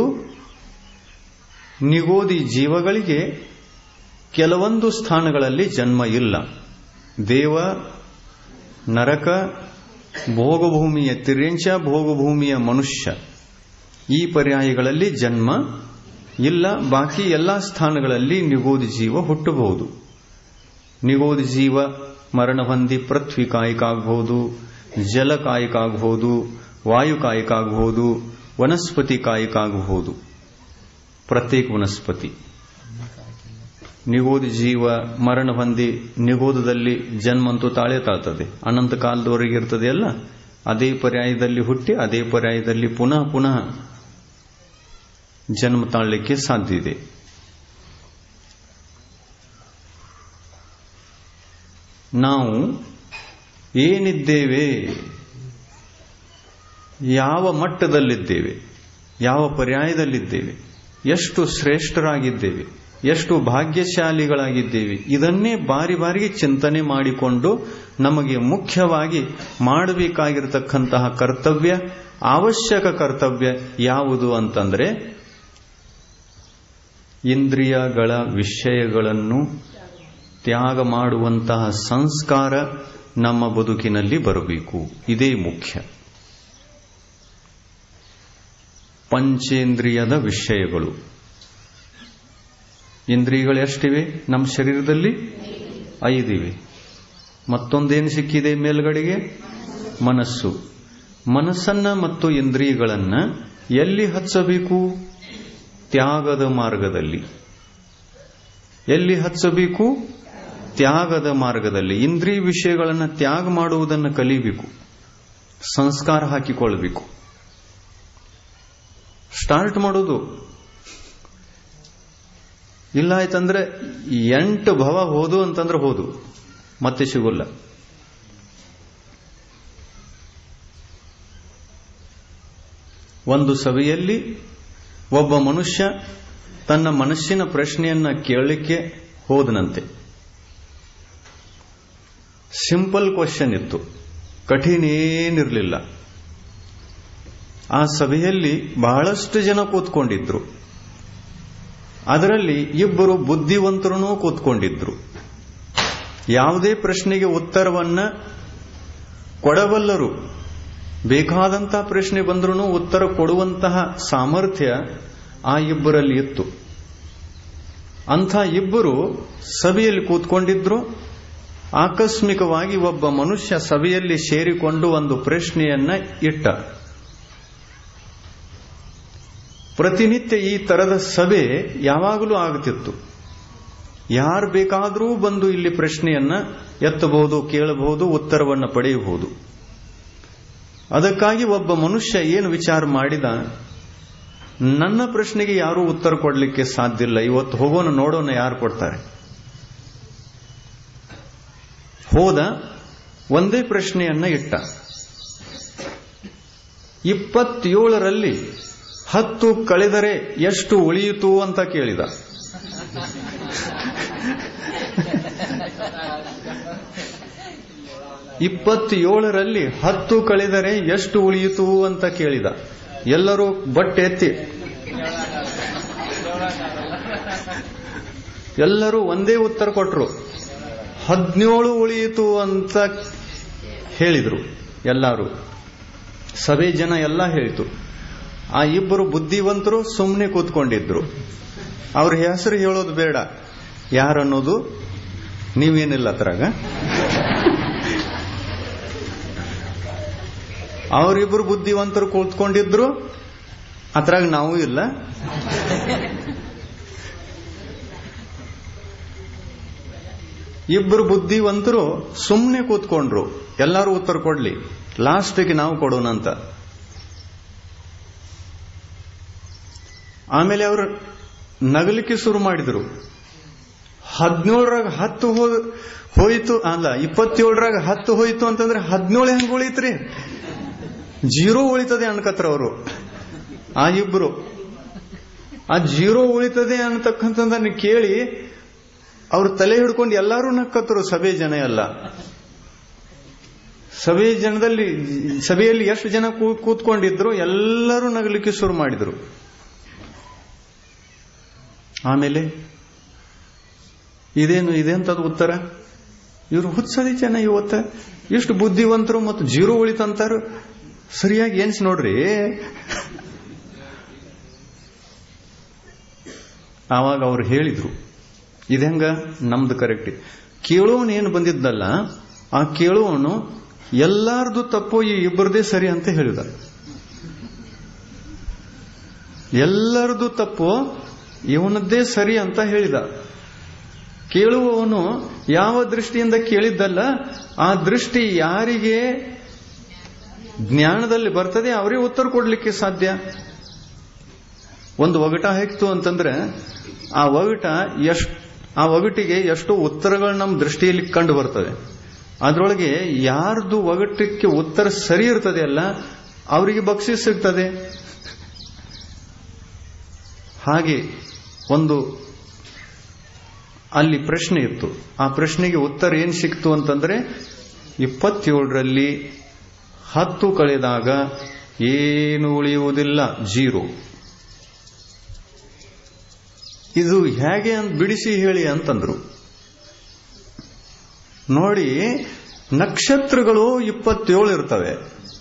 ನಿಗೋದಿ ಜೀವಗಳಿಗೆ ಕೆಲವೊಂದು ಸ್ಥಾನಗಳಲ್ಲಿ ಜನ್ಮ ಇಲ್ಲ ದೇವ ನರಕ ಭೋಗಭೂಮಿಯ ತಿರ್ಯಂಚ ಭೋಗಭೂಮಿಯ ಮನುಷ್ಯ ಈ ಪರ್ಯಾಯಗಳಲ್ಲಿ ಜನ್ಮ ಇಲ್ಲ ಬಾಕಿ ಎಲ್ಲಾ ಸ್ಥಾನಗಳಲ್ಲಿ ನಿಗೋದಿ ಜೀವ ಹುಟ್ಟಬಹುದು ನಿಗೋದಿ ಜೀವ ಮರಣ ಹೊಂದಿ ಪೃಥ್ವಿ ಕಾಯಿಕ ಆಗಬಹುದು ಜಲ ಕಾಯಿಕ ಆಗಬಹುದು ವಾಯು ಕಾಯಿಕ ಆಗಬಹುದು ವನಸ್ಪತಿ ಕಾಯಿಕ ಆಗಬಹುದು ಪ್ರತ್ಯೇಕ ವನಸ್ಪತಿ ನಿಗೋದಿ ಜೀವ ಮರಣ ಹೊಂದಿ ನಿಗೋದದಲ್ಲಿ ಜನ್ಮಂತೂ ತಾಳೆ ತಾಳ್ತದೆ ಅನಂತ ಕಾಲದವರೆಗೆ ಇರ್ತದೆ ಅಲ್ಲ ಅದೇ ಪರ್ಯಾಯದಲ್ಲಿ ಹುಟ್ಟಿ ಅದೇ ಪರ್ಯಾಯದಲ್ಲಿ ಪುನಃ ಪುನಃ ಜನ್ಮ ತಾಳಲಿಕ್ಕೆ ಸಾಧ್ಯ ಇದೆ ನಾವು ಏನಿದ್ದೇವೆ ಯಾವ ಮಟ್ಟದಲ್ಲಿದ್ದೇವೆ ಯಾವ ಪರ್ಯಾಯದಲ್ಲಿದ್ದೇವೆ ಎಷ್ಟು ಶ್ರೇಷ್ಠರಾಗಿದ್ದೇವೆ ಎಷ್ಟು ಭಾಗ್ಯಶಾಲಿಗಳಾಗಿದ್ದೇವೆ ಇದನ್ನೇ ಬಾರಿ ಬಾರಿಗೆ ಚಿಂತನೆ ಮಾಡಿಕೊಂಡು ನಮಗೆ ಮುಖ್ಯವಾಗಿ ಮಾಡಬೇಕಾಗಿರತಕ್ಕಂತಹ ಕರ್ತವ್ಯ ಅವಶ್ಯಕ ಕರ್ತವ್ಯ ಯಾವುದು ಅಂತಂದ್ರೆ ಇಂದ್ರಿಯಗಳ ವಿಷಯಗಳನ್ನು ತ್ಯಾಗ ಮಾಡುವಂತಹ ಸಂಸ್ಕಾರ ನಮ್ಮ ಬದುಕಿನಲ್ಲಿ ಬರಬೇಕು ಇದೇ ಮುಖ್ಯ ಪಂಚೇಂದ್ರಿಯದ ವಿಷಯಗಳು ಇಂದ್ರಿಯಗಳು ಎಷ್ಟಿವೆ ನಮ್ಮ ಶರೀರದಲ್ಲಿ ಐದಿವೆ ಮತ್ತೊಂದೇನು ಸಿಕ್ಕಿದೆ ಮೇಲ್ಗಡೆಗೆ ಮನಸ್ಸು ಮನಸ್ಸನ್ನ ಮತ್ತು ಇಂದ್ರಿಯಗಳನ್ನ ಎಲ್ಲಿ ಹಚ್ಚಬೇಕು ತ್ಯಾಗದ ಮಾರ್ಗದಲ್ಲಿ ಎಲ್ಲಿ ಹಚ್ಚಬೇಕು ತ್ಯಾಗದ ಮಾರ್ಗದಲ್ಲಿ ಇಂದ್ರಿಯ ವಿಷಯಗಳನ್ನು ತ್ಯಾಗ ಮಾಡುವುದನ್ನು ಕಲಿಬೇಕು ಸಂಸ್ಕಾರ ಹಾಕಿಕೊಳ್ಳಬೇಕು ಸ್ಟಾರ್ಟ್ ಮಾಡೋದು ಇಲ್ಲ ಆಯ್ತಂದ್ರೆ ಎಂಟು ಭವ ಹೋದು ಅಂತಂದ್ರೆ ಹೋದು ಮತ್ತೆ ಸಿಗೋಲ್ಲ ಒಂದು ಸಭೆಯಲ್ಲಿ ಒಬ್ಬ ಮನುಷ್ಯ ತನ್ನ ಮನಸ್ಸಿನ ಪ್ರಶ್ನೆಯನ್ನ ಕೇಳಲಿಕ್ಕೆ ಹೋದನಂತೆ ಸಿಂಪಲ್ ಕ್ವಶನ್ ಇತ್ತು ಕಠಿಣ ಏನಿರಲಿಲ್ಲ ಆ ಸಭೆಯಲ್ಲಿ ಬಹಳಷ್ಟು ಜನ ಕೂತ್ಕೊಂಡಿದ್ರು ಅದರಲ್ಲಿ ಇಬ್ಬರು ಬುದ್ಧಿವಂತರೂ ಕೂತ್ಕೊಂಡಿದ್ರು ಯಾವುದೇ ಪ್ರಶ್ನೆಗೆ ಉತ್ತರವನ್ನ ಕೊಡಬಲ್ಲರು ಬೇಕಾದಂತಹ ಪ್ರಶ್ನೆ ಬಂದ್ರೂ ಉತ್ತರ ಕೊಡುವಂತಹ ಸಾಮರ್ಥ್ಯ ಆ ಇಬ್ಬರಲ್ಲಿ ಇತ್ತು ಅಂಥ ಇಬ್ಬರು ಸಭೆಯಲ್ಲಿ ಕೂತ್ಕೊಂಡಿದ್ರು ಆಕಸ್ಮಿಕವಾಗಿ ಒಬ್ಬ ಮನುಷ್ಯ ಸಭೆಯಲ್ಲಿ ಸೇರಿಕೊಂಡು ಒಂದು ಪ್ರಶ್ನೆಯನ್ನ ಇಟ್ಟ ಪ್ರತಿನಿತ್ಯ ಈ ತರದ ಸಭೆ ಯಾವಾಗಲೂ ಆಗುತ್ತಿತ್ತು ಯಾರು ಬೇಕಾದರೂ ಬಂದು ಇಲ್ಲಿ ಪ್ರಶ್ನೆಯನ್ನ ಎತ್ತಬಹುದು ಕೇಳಬಹುದು ಉತ್ತರವನ್ನು ಪಡೆಯಬಹುದು ಅದಕ್ಕಾಗಿ ಒಬ್ಬ ಮನುಷ್ಯ ಏನು ವಿಚಾರ ಮಾಡಿದ ನನ್ನ ಪ್ರಶ್ನೆಗೆ ಯಾರೂ ಉತ್ತರ ಕೊಡಲಿಕ್ಕೆ ಸಾಧ್ಯ ಇಲ್ಲ ಇವತ್ತು ಹೋಗೋಣ ನೋಡೋಣ ಯಾರು ಕೊಡ್ತಾರೆ ಹೋದ ಒಂದೇ ಪ್ರಶ್ನೆಯನ್ನ ಇಟ್ಟ ಇಪ್ಪತ್ತೇಳರಲ್ಲಿ ಹತ್ತು ಕಳೆದರೆ ಎಷ್ಟು ಉಳಿಯಿತು ಅಂತ ಕೇಳಿದ ಇಪ್ಪತ್ತೇಳರಲ್ಲಿ ಹತ್ತು ಕಳೆದರೆ ಎಷ್ಟು ಉಳಿಯಿತು ಅಂತ ಕೇಳಿದ ಎಲ್ಲರೂ ಬಟ್ಟೆ ಎತ್ತಿ ಎಲ್ಲರೂ ಒಂದೇ ಉತ್ತರ ಕೊಟ್ರು ಹದಿನೇಳು ಉಳಿಯಿತು ಅಂತ ಹೇಳಿದ್ರು ಎಲ್ಲರೂ ಸಭೆ ಜನ ಎಲ್ಲ ಹೇಳಿತು ಆ ಇಬ್ಬರು ಬುದ್ಧಿವಂತರು ಸುಮ್ಮನೆ ಕೂತ್ಕೊಂಡಿದ್ರು ಅವ್ರ ಹೆಸರು ಹೇಳೋದು ಬೇಡ ಯಾರನ್ನೋದು ನೀವೇನಿಲ್ಲ ಅದ್ರಾಗ ಅವರಿಬ್ರು ಬುದ್ಧಿವಂತರು ಕೂತ್ಕೊಂಡಿದ್ರು ಅದ್ರಾಗ ನಾವು ಇಲ್ಲ ಇಬ್ಬರು ಬುದ್ಧಿವಂತರು ಸುಮ್ಮನೆ ಕೂತ್ಕೊಂಡ್ರು ಎಲ್ಲರೂ ಉತ್ತರ ಕೊಡ್ಲಿ ಲಾಸ್ಟಿಗೆ ನಾವು ಕೊಡೋಣ ಅಂತ ಆಮೇಲೆ ಅವರು ನಗಲಿಕ್ಕೆ ಶುರು ಮಾಡಿದ್ರು ಹದಿನೇಳರಾಗ ಹತ್ತು ಹೋಯ್ತು ಅಲ್ಲ ಇಪ್ಪತ್ತೇಳರಾಗ ಹತ್ತು ಹೋಯ್ತು ಅಂತಂದ್ರೆ ಹದಿನೇಳು ಹೆಂಗ್ ಉಳಿತ್ರಿ ಜೀರೋ ಉಳಿತದೆ ಅನ್ಕತ್ರ ಅವರು ಆ ಇಬ್ರು ಆ ಜೀರೋ ಉಳಿತದೆ ಅನ್ನತಕ್ಕಂಥದ್ದನ್ನು ಕೇಳಿ ಅವ್ರ ತಲೆ ಹಿಡ್ಕೊಂಡು ಎಲ್ಲರೂ ನಕ್ಕತ್ತರು ಸಭೆ ಜನ ಎಲ್ಲ ಸಭೆ ಜನದಲ್ಲಿ ಸಭೆಯಲ್ಲಿ ಎಷ್ಟು ಜನ ಕೂತ್ಕೊಂಡಿದ್ರು ಎಲ್ಲರೂ ನಗಲಿಕ್ಕೆ ಶುರು ಮಾಡಿದ್ರು ಆಮೇಲೆ ಇದೇನು ಇದೆಂತದ್ದು ಉತ್ತರ ಇವರು ಹುತ್ಸದಿ ಜನ ಇವತ್ತ ಎಷ್ಟು ಬುದ್ಧಿವಂತರು ಮತ್ತು ಜೀರೋ ಉಳಿತಂತಾರು ಸರಿಯಾಗಿ ಏನ್ಸ್ ನೋಡ್ರಿ ಆವಾಗ ಅವ್ರು ಹೇಳಿದ್ರು ಇದೆಂಗ ನಮ್ದು ಕರೆಕ್ಟ್ ಕೇಳುವನು ಏನು ಬಂದಿದ್ದಲ್ಲ ಆ ಕೇಳುವನು ಎಲ್ಲಾರ್ದು ತಪ್ಪು ಈ ಇಬ್ಬರದೇ ಸರಿ ಅಂತ ಹೇಳಿದ ಎಲ್ಲರದು ತಪ್ಪು ಇವನದ್ದೇ ಸರಿ ಅಂತ ಹೇಳಿದ ಕೇಳುವವನು ಯಾವ ದೃಷ್ಟಿಯಿಂದ ಕೇಳಿದ್ದಲ್ಲ ಆ ದೃಷ್ಟಿ ಯಾರಿಗೆ ಜ್ಞಾನದಲ್ಲಿ ಬರ್ತದೆ ಅವರೇ ಉತ್ತರ ಕೊಡ್ಲಿಕ್ಕೆ ಸಾಧ್ಯ ಒಂದು ಒಗಟ ಹೇಗ್ತು ಅಂತಂದ್ರೆ ಆ ಒಗಟ ಎಷ್ಟು ಆ ಒಗಟಿಗೆ ಎಷ್ಟೋ ಉತ್ತರಗಳು ನಮ್ಮ ದೃಷ್ಟಿಯಲ್ಲಿ ಕಂಡು ಬರ್ತದೆ ಅದರೊಳಗೆ ಯಾರ್ದು ಒಗಟಕ್ಕೆ ಉತ್ತರ ಸರಿ ಇರ್ತದೆ ಅಲ್ಲ ಅವರಿಗೆ ಬಕ್ಷಿಸ್ ಸಿಗ್ತದೆ ಹಾಗೆ ಒಂದು ಅಲ್ಲಿ ಪ್ರಶ್ನೆ ಇತ್ತು ಆ ಪ್ರಶ್ನೆಗೆ ಉತ್ತರ ಏನ್ ಸಿಕ್ತು ಅಂತಂದ್ರೆ ಇಪ್ಪತ್ತೇಳರಲ್ಲಿ ಹತ್ತು ಕಳೆದಾಗ ಏನು ಉಳಿಯುವುದಿಲ್ಲ ಜೀರೋ ಇದು ಹೇಗೆ ಅಂತ ಬಿಡಿಸಿ ಹೇಳಿ ಅಂತಂದ್ರು ನೋಡಿ ನಕ್ಷತ್ರಗಳು ಇಪ್ಪತ್ತೇಳು ಇರ್ತವೆ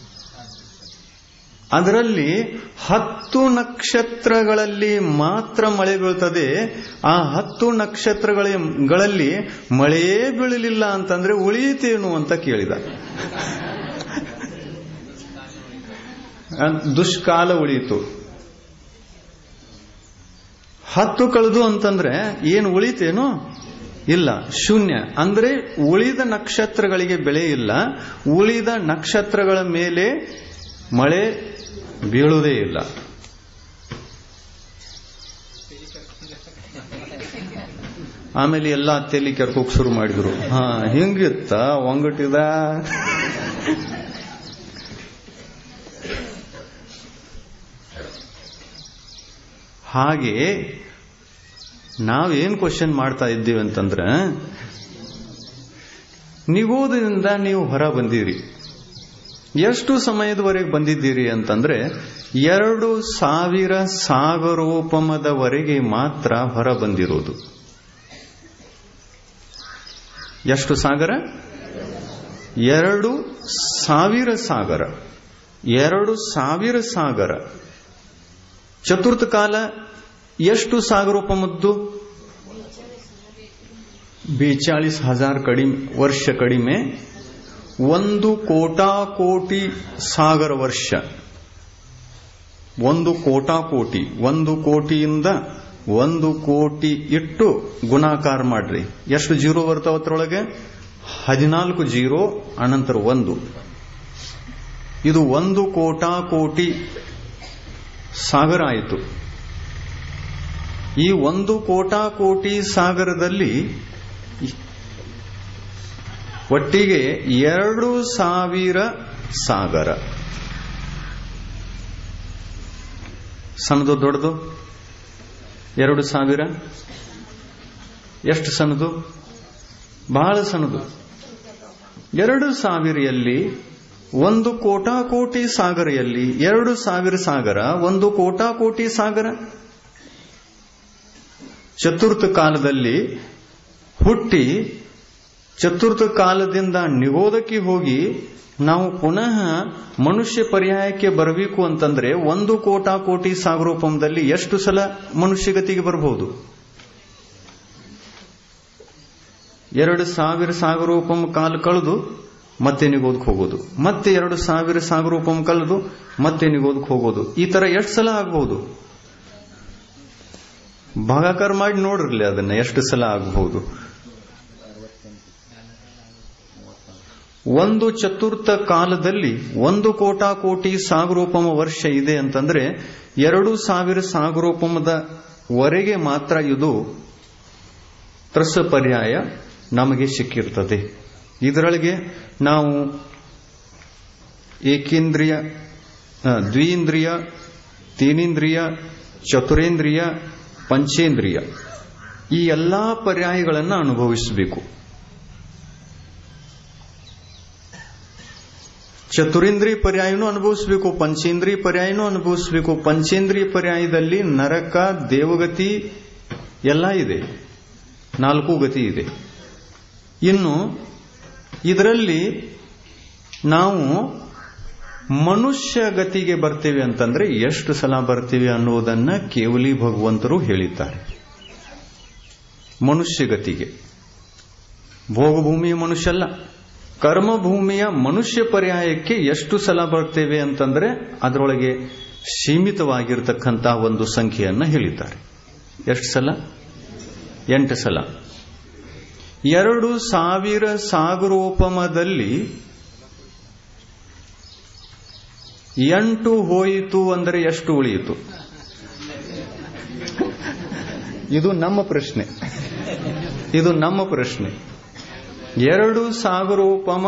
ಅದರಲ್ಲಿ ಹತ್ತು ನಕ್ಷತ್ರಗಳಲ್ಲಿ ಮಾತ್ರ ಮಳೆ ಬೀಳ್ತದೆ ಆ ಹತ್ತು ನಕ್ಷತ್ರಗಳಲ್ಲಿ ಮಳೆಯೇ ಬೀಳಲಿಲ್ಲ ಅಂತಂದ್ರೆ ಉಳಿಯಿತೇನು ಅಂತ ಕೇಳಿದ ದುಷ್ಕಾಲ ಉಳಿಯಿತು ಹತ್ತು ಕಳೆದು ಅಂತಂದ್ರೆ ಏನು ಉಳಿತೇನು ಇಲ್ಲ ಶೂನ್ಯ ಅಂದ್ರೆ ಉಳಿದ ನಕ್ಷತ್ರಗಳಿಗೆ ಬೆಳೆ ಇಲ್ಲ ಉಳಿದ ನಕ್ಷತ್ರಗಳ ಮೇಲೆ ಮಳೆ ಬೀಳುವುದೇ ಇಲ್ಲ ಆಮೇಲೆ ಎಲ್ಲ ತೆಲಿ ಕೆರ್ಕೋಕ್ ಶುರು ಮಾಡಿದ್ರು ಹಾ ಹಿಂಗಿತ್ತ ಒಂಗಟಿದ ಹಾಗೆ ನಾವೇನ್ ಕ್ವಶನ್ ಮಾಡ್ತಾ ಇದ್ದೀವಿ ಅಂತಂದ್ರೆ ನಿಗೋದದಿಂದ ನೀವು ಹೊರ ಬಂದಿರಿ ಎಷ್ಟು ಸಮಯದವರೆಗೆ ಬಂದಿದ್ದೀರಿ ಅಂತಂದ್ರೆ ಎರಡು ಸಾವಿರ ಸಾಗರೋಪಮದವರೆಗೆ ಮಾತ್ರ ಹೊರ ಬಂದಿರೋದು ಎಷ್ಟು ಸಾಗರ ಎರಡು ಸಾವಿರ ಸಾಗರ ಎರಡು ಸಾವಿರ ಸಾಗರ ಚತುರ್ಥ ಕಾಲ ಎಷ್ಟು ಸಾಗರೋಪಮದ್ದು ಬೇಚಾಳಿಸ್ ಹಜಾರ್ ಕಡಿಮೆ ವರ್ಷ ಕಡಿಮೆ ಒಂದು ಕೋಟಿ ಸಾಗರ ವರ್ಷ ಒಂದು ಕೋಟಿ ಒಂದು ಕೋಟಿಯಿಂದ ಒಂದು ಕೋಟಿ ಇಟ್ಟು ಗುಣಾಕಾರ ಮಾಡ್ರಿ ಎಷ್ಟು ಜೀರೋ ಬರ್ತಾವ ಅದ್ರೊಳಗೆ ಹದಿನಾಲ್ಕು ಜೀರೋ ಅನಂತರ ಒಂದು ಇದು ಒಂದು ಕೋಟಿ ಸಾಗರ ಆಯಿತು ಈ ಒಂದು ಕೋಟಿ ಸಾಗರದಲ್ಲಿ ಒಟ್ಟಿಗೆ ಎರಡು ಸಾವಿರ ಸಾಗರ ಸಣ್ಣದು ದೊಡ್ಡದು ಎರಡು ಸಾವಿರ ಎಷ್ಟು ಸಣ್ಣದು ಬಹಳ ಸಣ್ಣದು ಎರಡು ಸಾವಿರಲ್ಲಿ ಒಂದು ಕೋಟಾಕೋಟಿ ಸಾಗರೆಯಲ್ಲಿ ಎರಡು ಸಾವಿರ ಸಾಗರ ಒಂದು ಕೋಟಾಕೋಟಿ ಸಾಗರ ಚತುರ್ಥ ಕಾಲದಲ್ಲಿ ಹುಟ್ಟಿ ಚತುರ್ಥ ಕಾಲದಿಂದ ನಿಗೋದಕ್ಕೆ ಹೋಗಿ ನಾವು ಪುನಃ ಮನುಷ್ಯ ಪರ್ಯಾಯಕ್ಕೆ ಬರಬೇಕು ಅಂತಂದ್ರೆ ಒಂದು ಕೋಟಾ ಕೋಟಿ ಸಾಗರೋಪಮದಲ್ಲಿ ಎಷ್ಟು ಸಲ ಮನುಷ್ಯಗತಿಗೆ ಬರಬಹುದು ಎರಡು ಸಾವಿರ ಸಾಗರೋಪಮ ಕಾಲ ಕಳೆದು ಮತ್ತೆ ನಿಗೋದಕ್ಕೆ ಹೋಗೋದು ಮತ್ತೆ ಎರಡು ಸಾವಿರ ಸಾಗರೋಪಮ ಕಳೆದು ಮತ್ತೆ ನಿಗೋದಕ್ಕೆ ಹೋಗೋದು ಈ ತರ ಎಷ್ಟು ಸಲ ಆಗಬಹುದು ಭಾಗಾಕಾರ ಮಾಡಿ ನೋಡ್ರಲಿ ಅದನ್ನ ಎಷ್ಟು ಸಲ ಆಗಬಹುದು ಒಂದು ಚತುರ್ಥ ಕಾಲದಲ್ಲಿ ಒಂದು ಕೋಟಾ ಕೋಟಿ ಸಾಗರೋಪಮ ವರ್ಷ ಇದೆ ಅಂತಂದ್ರೆ ಎರಡು ಸಾವಿರ ಸಾಗರೋಪಮದ ವರೆಗೆ ಮಾತ್ರ ಇದು ತ್ರಸ ಪರ್ಯಾಯ ನಮಗೆ ಸಿಕ್ಕಿರ್ತದೆ ಇದರೊಳಗೆ ನಾವು ಏಕೇಂದ್ರಿಯ ಆ, ದ್ವೀಂದ್ರಿಯ ತೀನೇಂದ್ರಿಯ ಚತುರೇಂದ್ರಿಯ ಪಂಚೇಂದ್ರಿಯ ಈ ಎಲ್ಲಾ ಪರ್ಯಾಯಗಳನ್ನು ಅನುಭವಿಸಬೇಕು ಚತುರೇಂದ್ರಿಯ ಪರ್ಯಾಯನೂ ಅನುಭವಿಸಬೇಕು ಪಂಚೇಂದ್ರಿಯ ಪರ್ಯಾಯನೂ ಅನುಭವಿಸಬೇಕು ಪಂಚೇಂದ್ರಿಯ ಪರ್ಯಾಯದಲ್ಲಿ ನರಕ ದೇವಗತಿ ಎಲ್ಲ ಇದೆ ನಾಲ್ಕು ಗತಿ ಇದೆ ಇನ್ನು ಇದರಲ್ಲಿ ನಾವು ಮನುಷ್ಯ ಗತಿಗೆ ಬರ್ತೇವೆ ಅಂತಂದ್ರೆ ಎಷ್ಟು ಸಲ ಬರ್ತೀವಿ ಅನ್ನುವುದನ್ನ ಕೇವಲಿ ಭಗವಂತರು ಹೇಳಿದ್ದಾರೆ ಮನುಷ್ಯ ಗತಿಗೆ ಭೋಗಭೂಮಿಯ ಮನುಷ್ಯ ಅಲ್ಲ ಕರ್ಮಭೂಮಿಯ ಮನುಷ್ಯ ಪರ್ಯಾಯಕ್ಕೆ ಎಷ್ಟು ಸಲ ಬರ್ತೇವೆ ಅಂತಂದ್ರೆ ಅದರೊಳಗೆ ಸೀಮಿತವಾಗಿರತಕ್ಕಂತಹ ಒಂದು ಸಂಖ್ಯೆಯನ್ನ ಹೇಳಿದ್ದಾರೆ ಎಷ್ಟು ಸಲ ಎಂಟು ಸಲ ಎರಡು ಸಾವಿರ ಸಾಗರೋಪಮದಲ್ಲಿ ಎಂಟು ಹೋಯಿತು ಅಂದರೆ ಎಷ್ಟು ಉಳಿಯಿತು ಇದು ನಮ್ಮ ಪ್ರಶ್ನೆ ಇದು ನಮ್ಮ ಪ್ರಶ್ನೆ ಎರಡು ಸಾಗರೋಪಮ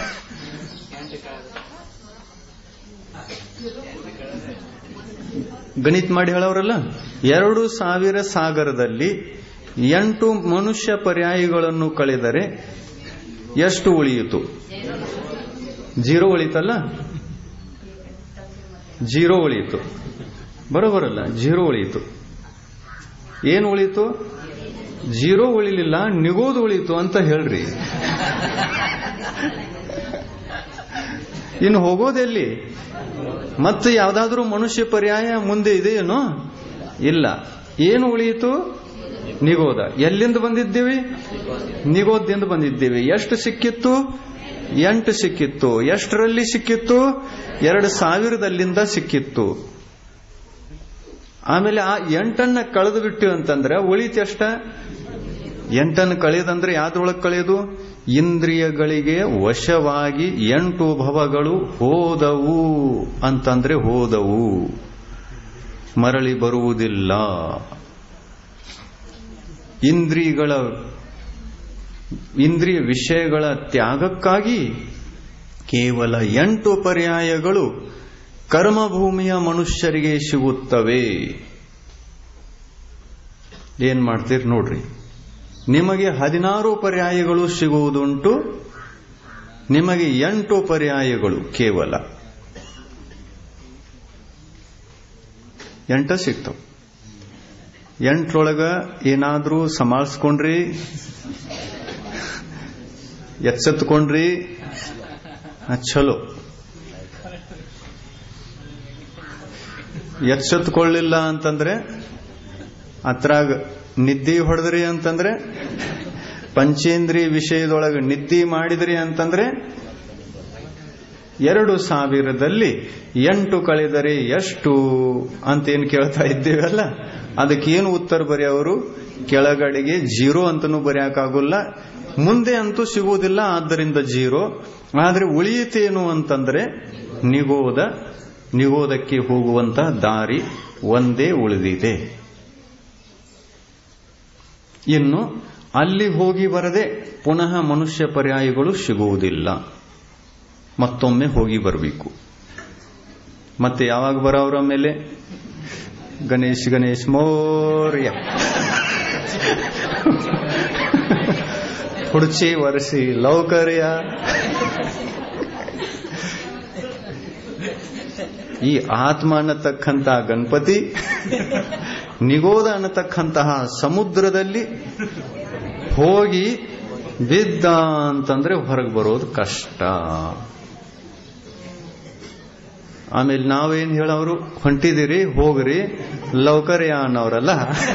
ಗಣಿತ ಮಾಡಿ ಹೇಳೋರಲ್ಲ ಎರಡು ಸಾವಿರ ಸಾಗರದಲ್ಲಿ ಎಂಟು ಮನುಷ್ಯ ಪರ್ಯಾಯಗಳನ್ನು ಕಳೆದರೆ ಎಷ್ಟು ಉಳಿಯಿತು ಜೀರೋ ಉಳಿತಲ್ಲ ಜೀರೋ ಉಳಿಯಿತು ಬರೋಬರಲ್ಲ ಜೀರೋ ಉಳಿಯಿತು ಏನು ಉಳಿಯಿತು ಜೀರೋ ಉಳಿಲಿಲ್ಲ ನಿಗೋದು ಉಳಿಯಿತು ಅಂತ ಹೇಳ್ರಿ ಇನ್ನು ಹೋಗೋದೆಲ್ಲಿ ಮತ್ತೆ ಯಾವ್ದಾದ್ರೂ ಮನುಷ್ಯ ಪರ್ಯಾಯ ಮುಂದೆ ಇದೆಯೇನೋ ಇಲ್ಲ ಏನು ಉಳಿಯಿತು ನಿಗೋದ ಎಲ್ಲಿಂದ ಬಂದಿದ್ದೀವಿ ನಿಗೋದಿಂದ ಬಂದಿದ್ದೀವಿ ಎಷ್ಟು ಸಿಕ್ಕಿತ್ತು ಎಂಟು ಸಿಕ್ಕಿತ್ತು ಎಷ್ಟರಲ್ಲಿ ಸಿಕ್ಕಿತ್ತು ಎರಡು ಸಾವಿರದಲ್ಲಿಂದ ಸಿಕ್ಕಿತ್ತು ಆಮೇಲೆ ಆ ಎಂಟನ್ನ ಕಳೆದು ಬಿಟ್ಟು ಅಂತಂದ್ರೆ ಉಳಿತು ಎಷ್ಟ ಎಂಟನ್ನು ಕಳೆದಂದ್ರೆ ಯಾವ್ದ್ರೊಳಗೆ ಕಳೆಯೋದು ಇಂದ್ರಿಯಗಳಿಗೆ ವಶವಾಗಿ ಎಂಟು ಭವಗಳು ಹೋದವು ಅಂತಂದ್ರೆ ಹೋದವು ಮರಳಿ ಬರುವುದಿಲ್ಲ ಇಂದ್ರಿಯಗಳ ಇಂದ್ರಿಯ ವಿಷಯಗಳ ತ್ಯಾಗಕ್ಕಾಗಿ ಕೇವಲ ಎಂಟು ಪರ್ಯಾಯಗಳು ಕರ್ಮಭೂಮಿಯ ಮನುಷ್ಯರಿಗೆ ಸಿಗುತ್ತವೆ ಏನ್ ಮಾಡ್ತೀರಿ ನೋಡ್ರಿ ನಿಮಗೆ ಹದಿನಾರು ಪರ್ಯಾಯಗಳು ಸಿಗುವುದುಂಟು ನಿಮಗೆ ಎಂಟು ಪರ್ಯಾಯಗಳು ಕೇವಲ ಎಂಟ ಸಿಗ್ತವೆ ಎಂಟ್ರೊಳಗ ಏನಾದ್ರೂ ಸಮಾಳಿಸ್ಕೊಂಡ್ರಿ ಎಚ್ಚೆತ್ಕೊಂಡ್ರಿ ಅದ್ ಚಲೋ ಎಚ್ಚೆತ್ಕೊಳ್ಳಿಲ್ಲ ಅಂತಂದ್ರೆ ಅತ್ರಾಗ ನಿದ್ದೆ ಹೊಡೆದ್ರಿ ಅಂತಂದ್ರೆ ಪಂಚೇಂದ್ರಿಯ ವಿಷಯದೊಳಗೆ ನಿದ್ದೆ ಮಾಡಿದ್ರಿ ಅಂತಂದ್ರೆ ಎರಡು ಸಾವಿರದಲ್ಲಿ ಎಂಟು ಕಳೆದರೆ ಎಷ್ಟು ಅಂತ ಏನು ಕೇಳ್ತಾ ಇದ್ದೇವಲ್ಲ ಅದಕ್ಕೇನು ಉತ್ತರ ಬರೆಯವರು ಕೆಳಗಡೆಗೆ ಜೀರೋ ಅಂತನೂ ಬರೆಯಕ್ಕಾಗೋಲ್ಲ ಮುಂದೆ ಅಂತೂ ಸಿಗುವುದಿಲ್ಲ ಆದ್ದರಿಂದ ಜೀರೋ ಆದ್ರೆ ಉಳಿಯಿತೇನು ಅಂತಂದ್ರೆ ನಿಗೋದ ನಿಗೋದಕ್ಕೆ ಹೋಗುವಂತ ದಾರಿ ಒಂದೇ ಉಳಿದಿದೆ ಇನ್ನು ಅಲ್ಲಿ ಹೋಗಿ ಬರದೆ ಪುನಃ ಮನುಷ್ಯ ಪರ್ಯಾಯಗಳು ಸಿಗುವುದಿಲ್ಲ ಮತ್ತೊಮ್ಮೆ ಹೋಗಿ ಬರಬೇಕು ಮತ್ತೆ ಯಾವಾಗ ಬರೋವ್ರ ಮೇಲೆ ಗಣೇಶ್ ಗಣೇಶ್ ಮೌರ್ಯ ಹುಡ್ಚಿ ಒರೆಸಿ ಲೌಕರ್ಯ ಈ ಆತ್ಮ ಅನ್ನತಕ್ಕಂತಹ ಗಣಪತಿ ನಿಗೋದ ಅನ್ನತಕ್ಕಂತಹ ಸಮುದ್ರದಲ್ಲಿ ಹೋಗಿ ಬಿದ್ದ ಅಂತಂದ್ರೆ ಹೊರಗೆ ಬರೋದು ಕಷ್ಟ ಆಮೇಲೆ ನಾವೇನ್ ಹೇಳೋರು ಹೊಂಟಿದಿರಿ ಹೋಗ್ರಿ ಲೌಕರ್ಯ ಅನ್ನೋರಲ್ಲ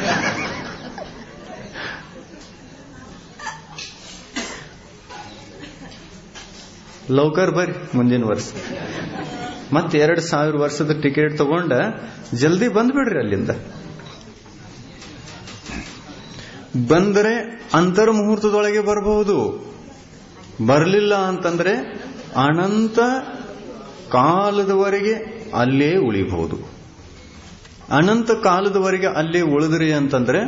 ಲೌಕರ್ ಬರ್ರಿ ಮುಂದಿನ ವರ್ಷ ಮತ್ತೆ ಎರಡು ಸಾವಿರ ವರ್ಷದ ಟಿಕೆಟ್ ತಗೊಂಡ ಜಲ್ದಿ ಬಂದ್ಬಿಡ್ರಿ ಅಲ್ಲಿಂದ ಬಂದರೆ ಅಂತರ ಮುಹೂರ್ತದೊಳಗೆ ಬರಬಹುದು ಬರಲಿಲ್ಲ ಅಂತಂದ್ರೆ ಅನಂತ ಕಾಲದವರೆಗೆ ಅಲ್ಲೇ ಉಳಿಬಹುದು ಅನಂತ ಕಾಲದವರೆಗೆ ಅಲ್ಲೇ ಉಳಿದ್ರಿ ಅಂತಂದ್ರೆ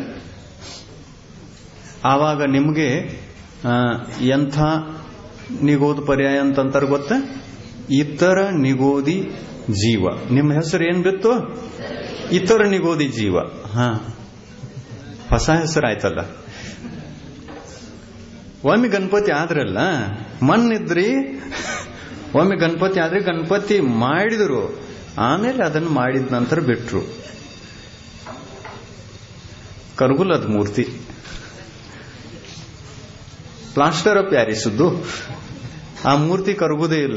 ಆವಾಗ ನಿಮಗೆ ಎಂಥ ನಿಗೋದ ಪರ್ಯಾಯ ಅಂತಂತಾರೆ ಗೊತ್ತಾ ಇತರ ನಿಗೋದಿ ಜೀವ ನಿಮ್ಮ ಹೆಸರು ಏನ್ ಬಿತ್ತು ಇತರ ನಿಗೋದಿ ಜೀವ ಹಾ ಹೊಸ ಹೆಸರು ಆಯ್ತಲ್ಲ ಒಮ್ಮೆ ಗಣಪತಿ ಆದ್ರಲ್ಲ ಮಣ್ಣಿದ್ರಿ ಒಮ್ಮೆ ಗಣಪತಿ ಆದ್ರೆ ಗಣಪತಿ ಮಾಡಿದ್ರು ಆಮೇಲೆ ಅದನ್ನು ಮಾಡಿದ ನಂತರ ಬಿಟ್ರು ಕರ್ಗುಲದ ಮೂರ್ತಿ ಪ್ಲಾಸ್ಟರ್ ಆಫ್ ಪ್ಯಾರಿಸದ್ದು ಆ ಮೂರ್ತಿ ಕರಗುವುದೇ ಇಲ್ಲ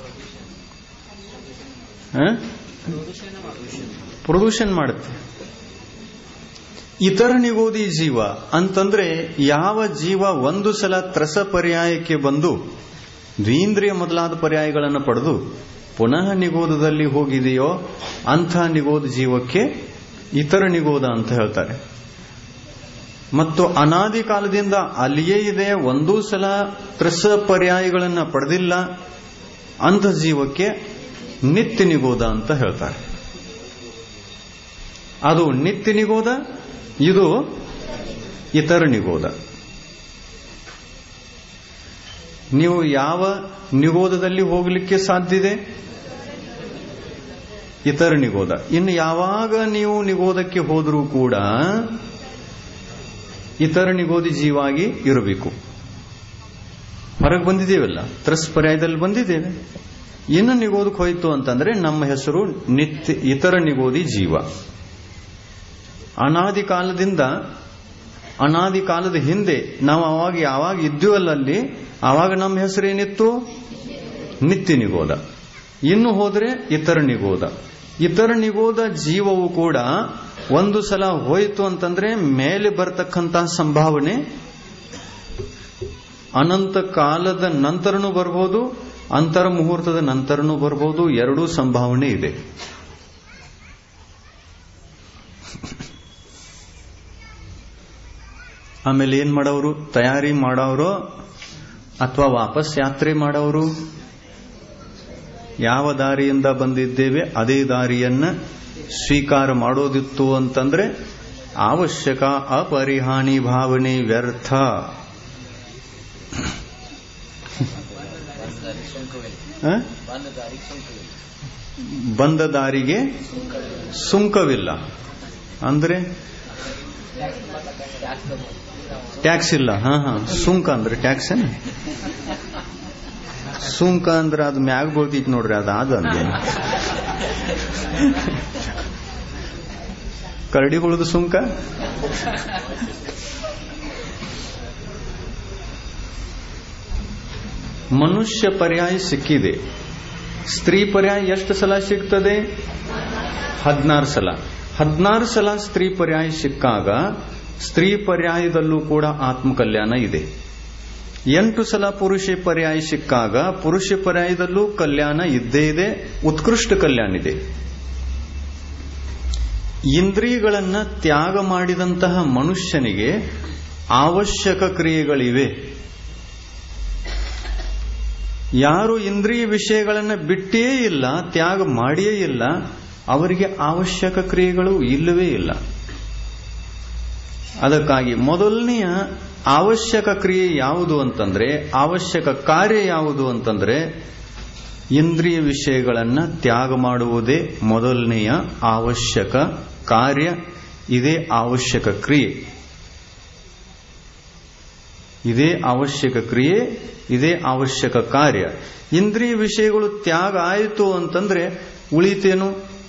ಪ್ರದೂಷಣ ಮಾಡುತ್ತೆ ಇತರ ನಿಗೋದಿ ಜೀವ ಅಂತಂದ್ರೆ ಯಾವ ಜೀವ ಒಂದು ಸಲ ತ್ರಸ ಪರ್ಯಾಯಕ್ಕೆ ಬಂದು ದ್ವೀಂದ್ರಿಯ ಮೊದಲಾದ ಪರ್ಯಾಯಗಳನ್ನು ಪಡೆದು ಪುನಃ ನಿಗೋದದಲ್ಲಿ ಹೋಗಿದೆಯೋ ಅಂಥ ನಿಗೋದ ಜೀವಕ್ಕೆ ಇತರ ನಿಗೋದ ಅಂತ ಹೇಳ್ತಾರೆ ಮತ್ತು ಅನಾದಿ ಕಾಲದಿಂದ ಅಲ್ಲಿಯೇ ಇದೆ ಒಂದೂ ಸಲ ತ್ರಸ ಪರ್ಯಾಯಗಳನ್ನು ಪಡೆದಿಲ್ಲ ಅಂಥ ಜೀವಕ್ಕೆ ನಿತ್ಯ ನಿಗೋದ ಅಂತ ಹೇಳ್ತಾರೆ ಅದು ನಿತ್ಯ ನಿಗೋದ ಇದು ಇತರ ನಿಗೋದ ನೀವು ಯಾವ ನಿಗೋದದಲ್ಲಿ ಹೋಗಲಿಕ್ಕೆ ಸಾಧ್ಯ ಇದೆ ಇತರ ನಿಗೋದ ಇನ್ನು ಯಾವಾಗ ನೀವು ನಿಗೋದಕ್ಕೆ ಹೋದರೂ ಕೂಡ ಇತರ ನಿಗೋದಿ ಜೀವಾಗಿ ಇರಬೇಕು ಹೊರಗೆ ಬಂದಿದ್ದೇವಲ್ಲ ತ್ರಸ್ ಪರ್ಯಾಯದಲ್ಲಿ ಬಂದಿದ್ದೇವೆ ಇನ್ನು ನಿಗೋದಕ್ಕೆ ಹೋಯ್ತು ಅಂತಂದ್ರೆ ನಮ್ಮ ಹೆಸರು ನಿತ್ಯ ಇತರ ನಿಗೋದಿ ಜೀವ ಅನಾದಿ ಕಾಲದಿಂದ ಅನಾದಿ ಕಾಲದ ಹಿಂದೆ ನಾವು ಅವಾಗ ಯಾವಾಗ ಇದ್ದೀವಲ್ಲ ಅಲ್ಲಿ ಆವಾಗ ನಮ್ಮ ಹೆಸರು ಏನಿತ್ತು ನಿತ್ಯ ನಿಗೋದ ಇನ್ನು ಹೋದ್ರೆ ಇತರ ನಿಗೋದ ಇತರ ನಿಗೋದ ಜೀವವು ಕೂಡ ಒಂದು ಸಲ ಹೋಯಿತು ಅಂತಂದ್ರೆ ಮೇಲೆ ಬರತಕ್ಕಂತಹ ಸಂಭಾವನೆ ಅನಂತ ಕಾಲದ ನಂತರನೂ ಬರ್ಬೋದು ಅಂತರ ಮುಹೂರ್ತದ ನಂತರನೂ ಬರ್ಬೋದು ಎರಡೂ ಸಂಭಾವನೆ ಇದೆ ಆಮೇಲೆ ಏನ್ ಮಾಡೋರು ತಯಾರಿ ಮಾಡೋರು ಅಥವಾ ವಾಪಸ್ ಯಾತ್ರೆ ಮಾಡೋರು ಯಾವ ದಾರಿಯಿಂದ ಬಂದಿದ್ದೇವೆ ಅದೇ ದಾರಿಯನ್ನ ಸ್ವೀಕಾರ ಮಾಡೋದಿತ್ತು ಅಂತಂದ್ರೆ ಅವಶ್ಯಕ ಅಪರಿಹಾನಿ ಭಾವನೆ ವ್ಯರ್ಥ ಆ? ಬಂದ ದಾರಿಗೆ ಸುಂಕವಿಲ್ಲ ಅಂದ್ರೆ ಟ್ಯಾಕ್ಸ್ ಇಲ್ಲ ಹಾ ಹಾ ಸುಂಕ ಅಂದ್ರೆ ಟ್ಯಾಕ್ಸ್ ಏನ ಸುಂಕ ಅಂದ್ರೆ ಅದು ಮ್ಯಾಗ ಬೀಳ್ತೈತಿ ನೋಡ್ರಿ ಅದು ಅದು ಅಂದೆ ಕರಡಿಗಳದು ಸುಂಕ ಮನುಷ್ಯ ಪರ್ಯಾಯ ಸಿಕ್ಕಿದೆ ಸ್ತ್ರೀ ಪರ್ಯಾಯ ಎಷ್ಟು ಸಲ ಸಿಗ್ತದೆ ಹದಿನಾರು ಸಲ ಹದಿನಾರು ಸಲ ಸ್ತ್ರೀ ಪರ್ಯಾಯ ಸಿಕ್ಕಾಗ ಸ್ತ್ರೀ ಪರ್ಯಾಯದಲ್ಲೂ ಕೂಡ ಆತ್ಮಕಲ್ಯಾಣ ಇದೆ ಎಂಟು ಸಲ ಪುರುಷ ಪರ್ಯಾಯ ಸಿಕ್ಕಾಗ ಪುರುಷ ಪರ್ಯಾಯದಲ್ಲೂ ಕಲ್ಯಾಣ ಇದ್ದೇ ಇದೆ ಉತ್ಕೃಷ್ಟ ಕಲ್ಯಾಣ ಇದೆ ಇಂದ್ರಿಯಗಳನ್ನ ತ್ಯಾಗ ಮಾಡಿದಂತಹ ಮನುಷ್ಯನಿಗೆ ಅವಶ್ಯಕ ಕ್ರಿಯೆಗಳಿವೆ ಯಾರು ಇಂದ್ರಿಯ ವಿಷಯಗಳನ್ನು ಬಿಟ್ಟೇ ಇಲ್ಲ ತ್ಯಾಗ ಮಾಡಿಯೇ ಇಲ್ಲ ಅವರಿಗೆ ಅವಶ್ಯಕ ಕ್ರಿಯೆಗಳು ಇಲ್ಲವೇ ಇಲ್ಲ ಅದಕ್ಕಾಗಿ ಮೊದಲನೆಯ ಅವಶ್ಯಕ ಕ್ರಿಯೆ ಯಾವುದು ಅಂತಂದ್ರೆ ಅವಶ್ಯಕ ಕಾರ್ಯ ಯಾವುದು ಅಂತಂದ್ರೆ ಇಂದ್ರಿಯ ವಿಷಯಗಳನ್ನ ತ್ಯಾಗ ಮಾಡುವುದೇ ಮೊದಲನೆಯ ಅವಶ್ಯಕ ಕಾರ್ಯ ಇದೇ ಅವಶ್ಯಕ ಕ್ರಿಯೆ ಇದೇ ಅವಶ್ಯಕ ಕ್ರಿಯೆ ಇದೇ ಅವಶ್ಯಕ ಕಾರ್ಯ ಇಂದ್ರಿಯ ವಿಷಯಗಳು ತ್ಯಾಗ ಆಯಿತು ಅಂತಂದ್ರೆ ಉಳಿತೇನು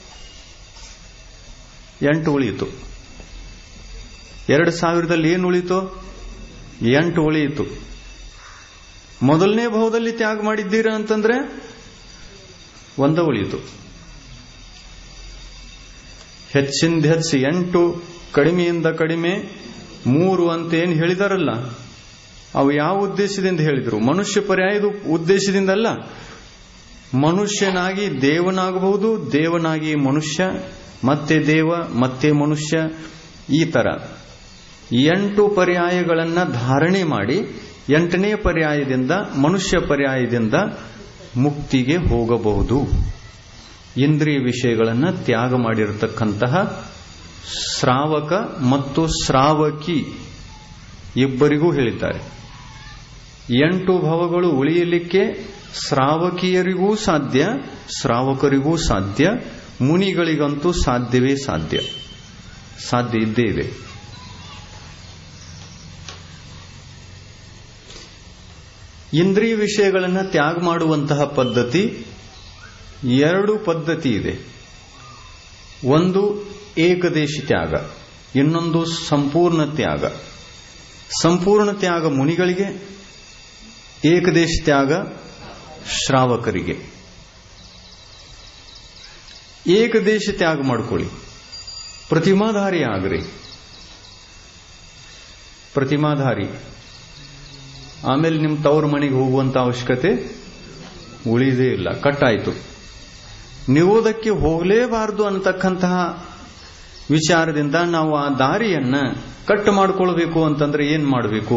ಎಂಟು ಉಳಿಯಿತು ಎರಡು ಸಾವಿರದಲ್ಲಿ ಏನು ಉಳಿತು ಎಂಟು ಉಳಿಯಿತು ಮೊದಲನೇ ಭಾವದಲ್ಲಿ ತ್ಯಾಗ ಮಾಡಿದ್ದೀರಾ ಅಂತಂದ್ರೆ ಒಂದ ಉಳಿಯಿತು ಹೆಚ್ಚಿಂದ ಹೆಚ್ಚು ಎಂಟು ಕಡಿಮೆಯಿಂದ ಕಡಿಮೆ ಮೂರು ಅಂತ ಏನು ಹೇಳಿದಾರಲ್ಲ ಅವು ಯಾವ ಉದ್ದೇಶದಿಂದ ಹೇಳಿದ್ರು ಮನುಷ್ಯ ಪರ್ಯಾಯದ ಉದ್ದೇಶದಿಂದ ಅಲ್ಲ ಮನುಷ್ಯನಾಗಿ ದೇವನಾಗಬಹುದು ದೇವನಾಗಿ ಮನುಷ್ಯ ಮತ್ತೆ ದೇವ ಮತ್ತೆ ಮನುಷ್ಯ ಈ ತರ ಎಂಟು ಪರ್ಯಾಯಗಳನ್ನ ಧಾರಣೆ ಮಾಡಿ ಎಂಟನೇ ಪರ್ಯಾಯದಿಂದ ಮನುಷ್ಯ ಪರ್ಯಾಯದಿಂದ ಮುಕ್ತಿಗೆ ಹೋಗಬಹುದು ಇಂದ್ರಿಯ ವಿಷಯಗಳನ್ನ ತ್ಯಾಗ ಮಾಡಿರತಕ್ಕಂತಹ ಶ್ರಾವಕ ಮತ್ತು ಶ್ರಾವಕಿ ಇಬ್ಬರಿಗೂ ಹೇಳಿದ್ದಾರೆ ಎಂಟು ಭವಗಳು ಉಳಿಯಲಿಕ್ಕೆ ಶ್ರಾವಕಿಯರಿಗೂ ಸಾಧ್ಯ ಶ್ರಾವಕರಿಗೂ ಸಾಧ್ಯ ಮುನಿಗಳಿಗಂತೂ ಸಾಧ್ಯವೇ ಸಾಧ್ಯ ಸಾಧ್ಯ ಇದ್ದೇ ಇದೆ ಇಂದ್ರಿಯ ವಿಷಯಗಳನ್ನು ತ್ಯಾಗ ಮಾಡುವಂತಹ ಪದ್ಧತಿ ಎರಡು ಪದ್ಧತಿ ಇದೆ ಒಂದು ಏಕದೇಶಿ ತ್ಯಾಗ ಇನ್ನೊಂದು ಸಂಪೂರ್ಣ ತ್ಯಾಗ ಸಂಪೂರ್ಣ ತ್ಯಾಗ ಮುನಿಗಳಿಗೆ ಏಕದೇಶ ತ್ಯಾಗ ಶ್ರಾವಕರಿಗೆ ಏಕದೇಶ ತ್ಯಾಗ ಮಾಡ್ಕೊಳ್ಳಿ ಪ್ರತಿಮಾಧಾರಿ ಆಗ್ರಿ ಪ್ರತಿಮಾಧಾರಿ ಆಮೇಲೆ ನಿಮ್ಮ ತವ್ರ ಮನೆಗೆ ಹೋಗುವಂತ ಅವಶ್ಯಕತೆ ಉಳಿದೇ ಇಲ್ಲ ಕಟ್ಟಾಯಿತು ನಿರೋಧಕ್ಕೆ ಹೋಗಲೇಬಾರದು ಅನ್ನತಕ್ಕಂತಹ ವಿಚಾರದಿಂದ ನಾವು ಆ ದಾರಿಯನ್ನ ಕಟ್ ಮಾಡಿಕೊಳ್ಬೇಕು ಅಂತಂದ್ರೆ ಏನ್ ಮಾಡಬೇಕು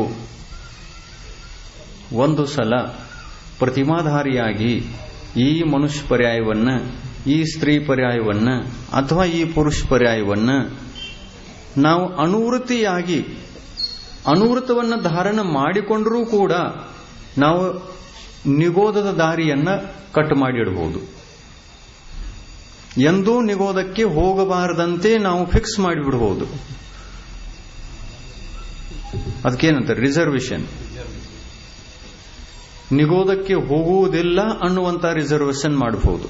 ಒಂದು ಸಲ ಪ್ರತಿಮಾಧಾರಿಯಾಗಿ ಈ ಮನುಷ್ಯ ಪರ್ಯಾಯವನ್ನ ಈ ಸ್ತ್ರೀ ಪರ್ಯಾಯವನ್ನ ಅಥವಾ ಈ ಪುರುಷ ಪರ್ಯಾಯವನ್ನ ನಾವು ಅನುವೃತ್ತಿಯಾಗಿ ಅನುವೃತವನ್ನು ಧಾರಣ ಮಾಡಿಕೊಂಡರೂ ಕೂಡ ನಾವು ನಿಗೋಧದ ದಾರಿಯನ್ನ ಕಟ್ ಮಾಡಿಡಬಹುದು ಎಂದೂ ನಿಗೋಧಕ್ಕೆ ಹೋಗಬಾರದಂತೆ ನಾವು ಫಿಕ್ಸ್ ಮಾಡಿಬಿಡಬಹುದು ಅದಕ್ಕೇನಂತಾರೆ ರಿಸರ್ವೇಶನ್ ನಿಗೋಧಕ್ಕೆ ಹೋಗುವುದಿಲ್ಲ ಅನ್ನುವಂತ ರಿಸರ್ವೇಶನ್ ಮಾಡಬಹುದು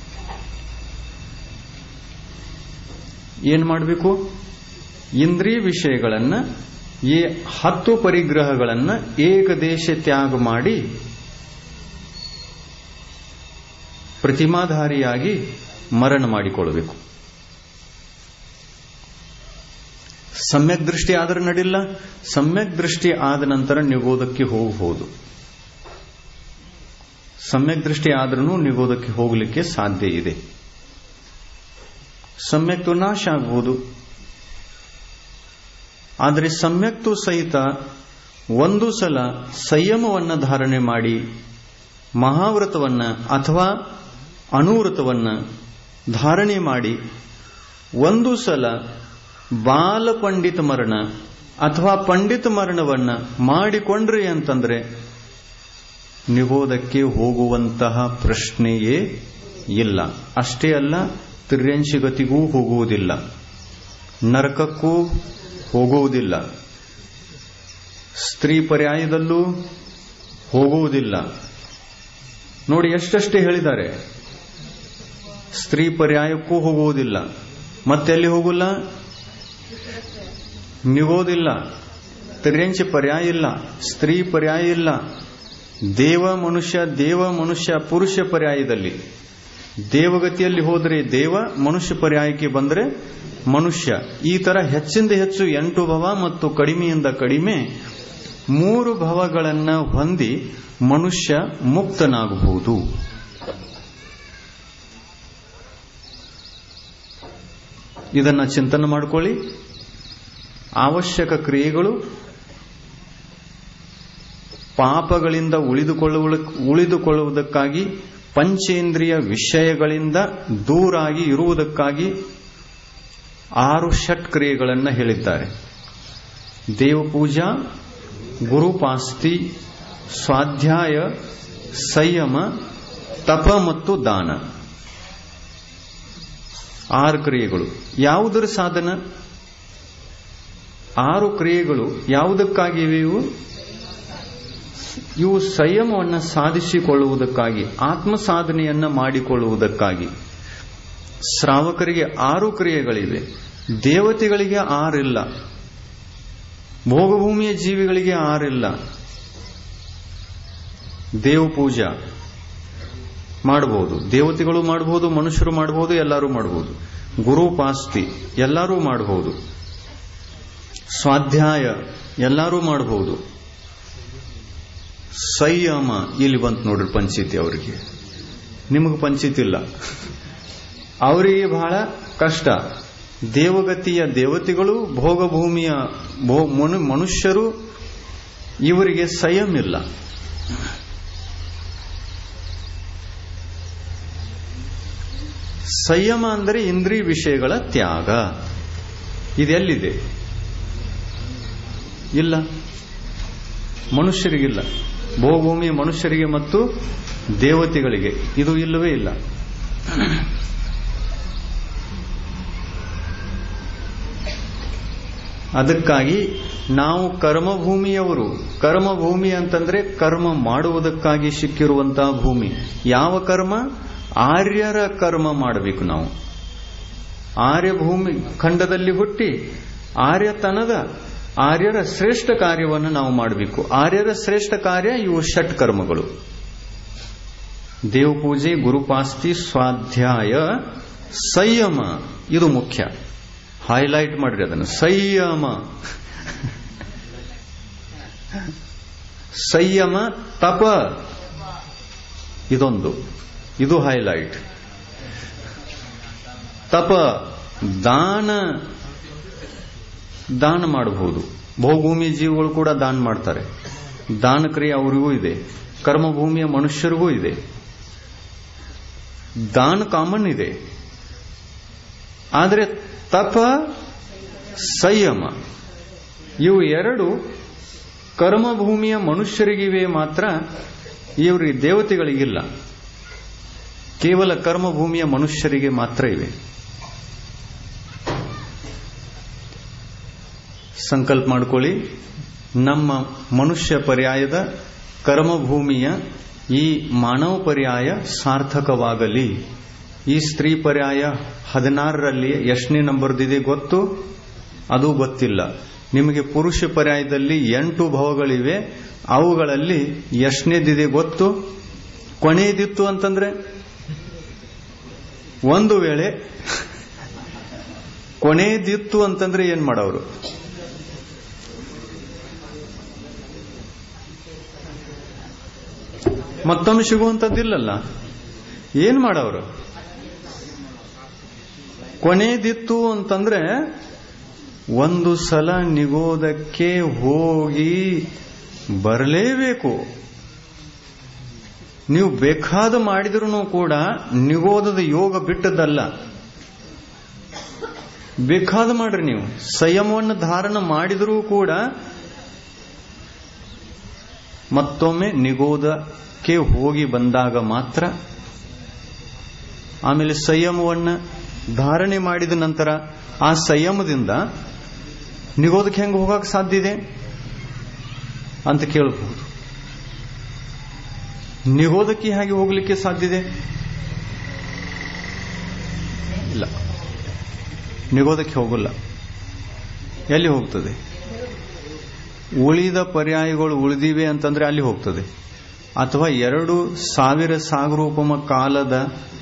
ಏನ್ ಮಾಡಬೇಕು ಇಂದ್ರಿಯ ವಿಷಯಗಳನ್ನ ಈ ಹತ್ತು ಪರಿಗ್ರಹಗಳನ್ನ ಏಕದೇಶ ತ್ಯಾಗ ಮಾಡಿ ಪ್ರತಿಮಾಧಾರಿಯಾಗಿ ಮರಣ ಮಾಡಿಕೊಳ್ಳಬೇಕು ಸಮ್ಯಕ್ ದೃಷ್ಟಿ ಆದ್ರೆ ನಡಿಲ್ಲ ಸಮ್ಯಕ್ ದೃಷ್ಟಿ ಆದ ನಂತರ ನಿಗೋದಕ್ಕೆ ಹೋಗಬಹುದು ಸಮ್ಯಕ್ ದೃಷ್ಟಿ ಆದ್ರೂ ನಿಗೋದಕ್ಕೆ ಹೋಗಲಿಕ್ಕೆ ಸಾಧ್ಯ ಇದೆ ಸಮ್ಯಕ್ತು ನಾಶ ಆಗಬಹುದು ಆದರೆ ಸಮ್ಯಕ್ತು ಸಹಿತ ಒಂದು ಸಲ ಸಂಯಮವನ್ನ ಧಾರಣೆ ಮಾಡಿ ಮಹಾವ್ರತವನ್ನ ಅಥವಾ ಅನುವ್ರತವನ್ನ ಧಾರಣೆ ಮಾಡಿ ಒಂದು ಸಲ ಬಾಲ ಪಂಡಿತ ಮರಣ ಅಥವಾ ಪಂಡಿತ ಮರಣವನ್ನ ಮಾಡಿಕೊಂಡ್ರಿ ಅಂತಂದ್ರೆ ನಿಗೋದಕ್ಕೆ ಹೋಗುವಂತಹ ಪ್ರಶ್ನೆಯೇ ಇಲ್ಲ ಅಷ್ಟೇ ಅಲ್ಲ ತಿರ್ಯಂಶಿಗತಿಗೂ ಹೋಗುವುದಿಲ್ಲ ನರಕಕ್ಕೂ ಹೋಗುವುದಿಲ್ಲ ಸ್ತ್ರೀ ಪರ್ಯಾಯದಲ್ಲೂ ಹೋಗುವುದಿಲ್ಲ ನೋಡಿ ಎಷ್ಟಷ್ಟೇ ಹೇಳಿದ್ದಾರೆ ಸ್ತ್ರೀ ಪರ್ಯಾಯಕ್ಕೂ ಹೋಗುವುದಿಲ್ಲ ಮತ್ತೆ ಎಲ್ಲಿ ಹೋಗುಲ್ಲ ನಿಗೋದಿಲ್ಲ ತಿರ್ಯಂಚಿ ಪರ್ಯಾಯ ಇಲ್ಲ ಸ್ತ್ರೀ ಪರ್ಯಾಯ ಇಲ್ಲ ದೇವ ಮನುಷ್ಯ ದೇವ ಮನುಷ್ಯ ಪುರುಷ ಪರ್ಯಾಯದಲ್ಲಿ ದೇವಗತಿಯಲ್ಲಿ ಹೋದರೆ ದೇವ ಮನುಷ್ಯ ಪರ್ಯಾಯಕ್ಕೆ ಬಂದರೆ ಮನುಷ್ಯ ಈ ತರ ಹೆಚ್ಚಿಂದ ಹೆಚ್ಚು ಎಂಟು ಭವ ಮತ್ತು ಕಡಿಮೆಯಿಂದ ಕಡಿಮೆ ಮೂರು ಭವಗಳನ್ನ ಹೊಂದಿ ಮನುಷ್ಯ ಮುಕ್ತನಾಗಬಹುದು ಇದನ್ನ ಚಿಂತನೆ ಮಾಡಿಕೊಳ್ಳಿ ಅವಶ್ಯಕ ಕ್ರಿಯೆಗಳು ಪಾಪಗಳಿಂದ ಉಳಿದುಕೊಳ್ಳುವ ಉಳಿದುಕೊಳ್ಳುವುದಕ್ಕಾಗಿ ಪಂಚೇಂದ್ರಿಯ ವಿಷಯಗಳಿಂದ ದೂರಾಗಿ ಇರುವುದಕ್ಕಾಗಿ ಆರು ಷಟ್ ಕ್ರಿಯೆಗಳನ್ನು ಹೇಳಿದ್ದಾರೆ ದೇವಪೂಜಾ ಗುರುಪಾಸ್ತಿ ಸ್ವಾಧ್ಯಾಯ ಸಂಯಮ ತಪ ಮತ್ತು ದಾನ ಆರು ಕ್ರಿಯೆಗಳು ಯಾವುದರ ಸಾಧನ ಆರು ಕ್ರಿಯೆಗಳು ಯಾವುದಕ್ಕಾಗಿವೆ ಇವು ಇವು ಸಂಯಮವನ್ನು ಸಾಧಿಸಿಕೊಳ್ಳುವುದಕ್ಕಾಗಿ ಆತ್ಮ ಸಾಧನೆಯನ್ನ ಮಾಡಿಕೊಳ್ಳುವುದಕ್ಕಾಗಿ ಶ್ರಾವಕರಿಗೆ ಆರು ಕ್ರಿಯೆಗಳಿವೆ ದೇವತೆಗಳಿಗೆ ಆರಿಲ್ಲ ಭೋಗಭೂಮಿಯ ಜೀವಿಗಳಿಗೆ ಆರಿಲ್ಲ ದೇವ ಪೂಜಾ ಮಾಡಬಹುದು ದೇವತೆಗಳು ಮಾಡಬಹುದು ಮನುಷ್ಯರು ಮಾಡಬಹುದು ಎಲ್ಲರೂ ಮಾಡಬಹುದು ಗುರುಪಾಸ್ತಿ ಎಲ್ಲರೂ ಮಾಡಬಹುದು ಸ್ವಾಧ್ಯಾಯ ಎಲ್ಲರೂ ಮಾಡಬಹುದು ಸಂಯಮ ಇಲ್ಲಿ ಬಂತು ನೋಡ್ರಿ ಪಂಚಾಯಿತಿ ಅವರಿಗೆ ನಿಮಗೆ ಪಂಚಾಯಿತಿ ಇಲ್ಲ ಅವರಿಗೆ ಬಹಳ ಕಷ್ಟ ದೇವಗತಿಯ ದೇವತೆಗಳು ಭೋಗಭೂಮಿಯ ಮನುಷ್ಯರು ಇವರಿಗೆ ಸಂಯಮ ಇಲ್ಲ ಸಂಯಮ ಅಂದರೆ ಇಂದ್ರಿಯ ವಿಷಯಗಳ ತ್ಯಾಗ ಇದೆಲ್ಲಿದೆ ಇಲ್ಲ ಮನುಷ್ಯರಿಗಿಲ್ಲ ಭೂಭೂಮಿ ಮನುಷ್ಯರಿಗೆ ಮತ್ತು ದೇವತೆಗಳಿಗೆ ಇದು ಇಲ್ಲವೇ ಇಲ್ಲ ಅದಕ್ಕಾಗಿ ನಾವು ಕರ್ಮಭೂಮಿಯವರು ಕರ್ಮಭೂಮಿ ಅಂತಂದ್ರೆ ಕರ್ಮ ಮಾಡುವುದಕ್ಕಾಗಿ ಸಿಕ್ಕಿರುವಂತಹ ಭೂಮಿ ಯಾವ ಕರ್ಮ ಆರ್ಯರ ಕರ್ಮ ಮಾಡಬೇಕು ನಾವು ಆರ್ಯ ಭೂಮಿ ಖಂಡದಲ್ಲಿ ಹುಟ್ಟಿ ಆರ್ಯತನದ ಆರ್ಯರ ಶ್ರೇಷ್ಠ ಕಾರ್ಯವನ್ನು ನಾವು ಮಾಡಬೇಕು ಆರ್ಯರ ಶ್ರೇಷ್ಠ ಕಾರ್ಯ ಇವು ಷಟ್ ಕರ್ಮಗಳು ದೇವಪೂಜೆ ಗುರುಪಾಸ್ತಿ ಸ್ವಾಧ್ಯಾಯ ಸಂಯಮ ಇದು ಮುಖ್ಯ ಹೈಲೈಟ್ ಮಾಡ್ರಿ ಅದನ್ನು ಸಂಯಮ ಸಂಯಮ ತಪ ಇದೊಂದು ಇದು ಹೈಲೈಟ್ ತಪ ದಾನ ದಾನ ಮಾಡಬಹುದು ಭೂಭೂಮಿ ಜೀವಿಗಳು ಕೂಡ ದಾನ ಮಾಡ್ತಾರೆ ದಾನ ಕ್ರಿಯೆ ಅವರಿಗೂ ಇದೆ ಕರ್ಮಭೂಮಿಯ ಮನುಷ್ಯರಿಗೂ ಇದೆ ದಾನ ಕಾಮನ್ ಇದೆ ಆದರೆ ತಪ ಸಂಯಮ ಇವು ಎರಡು ಕರ್ಮಭೂಮಿಯ ಮನುಷ್ಯರಿಗಿವೆ ಮಾತ್ರ ಇವರಿಗೆ ದೇವತೆಗಳಿಗಿಲ್ಲ ಕೇವಲ ಕರ್ಮಭೂಮಿಯ ಮನುಷ್ಯರಿಗೆ ಮಾತ್ರ ಇವೆ ಸಂಕಲ್ಪ ಮಾಡ್ಕೊಳ್ಳಿ ನಮ್ಮ ಮನುಷ್ಯ ಪರ್ಯಾಯದ ಕರ್ಮಭೂಮಿಯ ಈ ಮಾನವ ಪರ್ಯಾಯ ಸಾರ್ಥಕವಾಗಲಿ ಈ ಸ್ತ್ರೀ ಪರ್ಯಾಯ ಹದಿನಾರರಲ್ಲಿ ಎಷ್ಟನೇ ನಂಬರ್ದಿದೆ ಗೊತ್ತು ಅದು ಗೊತ್ತಿಲ್ಲ ನಿಮಗೆ ಪುರುಷ ಪರ್ಯಾಯದಲ್ಲಿ ಎಂಟು ಭಾವಗಳಿವೆ ಅವುಗಳಲ್ಲಿ ಎಷ್ಟನೇದಿದೆ ಗೊತ್ತು ಕೊನೆಯದಿತ್ತು ಅಂತಂದ್ರೆ ಒಂದು ವೇಳೆ ಕೊನೆಯದಿತ್ತು ಅಂತಂದ್ರೆ ಏನ್ ಮಾಡೋರು ಮತ್ತೊಮ್ಮೆ ಸಿಗುವಂತದ್ದಿಲ್ಲಲ್ಲ ಏನ್ ಮಾಡವರು ಕೊನೆದಿತ್ತು ಅಂತಂದ್ರೆ ಒಂದು ಸಲ ನಿಗೋದಕ್ಕೆ ಹೋಗಿ ಬರಲೇಬೇಕು ನೀವು ಬೇಕಾದ ಮಾಡಿದ್ರೂ ಕೂಡ ನಿಗೋದದ ಯೋಗ ಬಿಟ್ಟದಲ್ಲ ಬೇಕಾದ ಮಾಡ್ರಿ ನೀವು ಸಂಯಮವನ್ನು ಧಾರಣ ಮಾಡಿದರೂ ಕೂಡ ಮತ್ತೊಮ್ಮೆ ನಿಗೋದಕ್ಕೆ ಹೋಗಿ ಬಂದಾಗ ಮಾತ್ರ ಆಮೇಲೆ ಸಂಯಮವನ್ನು ಧಾರಣೆ ಮಾಡಿದ ನಂತರ ಆ ಸಂಯಮದಿಂದ ನಿಗೋದಕ್ಕೆ ಹೆಂಗೆ ಹೋಗಕ್ಕೆ ಸಾಧ್ಯ ಇದೆ ಅಂತ ಕೇಳಬಹುದು ನಿಗೋದಕ್ಕೆ ಹೇಗೆ ಹೋಗಲಿಕ್ಕೆ ಸಾಧ್ಯ ಇದೆ ಇಲ್ಲ ನಿಗೋದಕ್ಕೆ ಹೋಗಲ್ಲ ಎಲ್ಲಿ ಹೋಗ್ತದೆ ಉಳಿದ ಪರ್ಯಾಯಗಳು ಉಳಿದಿವೆ ಅಂತಂದ್ರೆ ಅಲ್ಲಿ ಹೋಗ್ತದೆ ಅಥವಾ ಎರಡು ಸಾವಿರ ಸಾಗರೂಪಮ ಕಾಲದ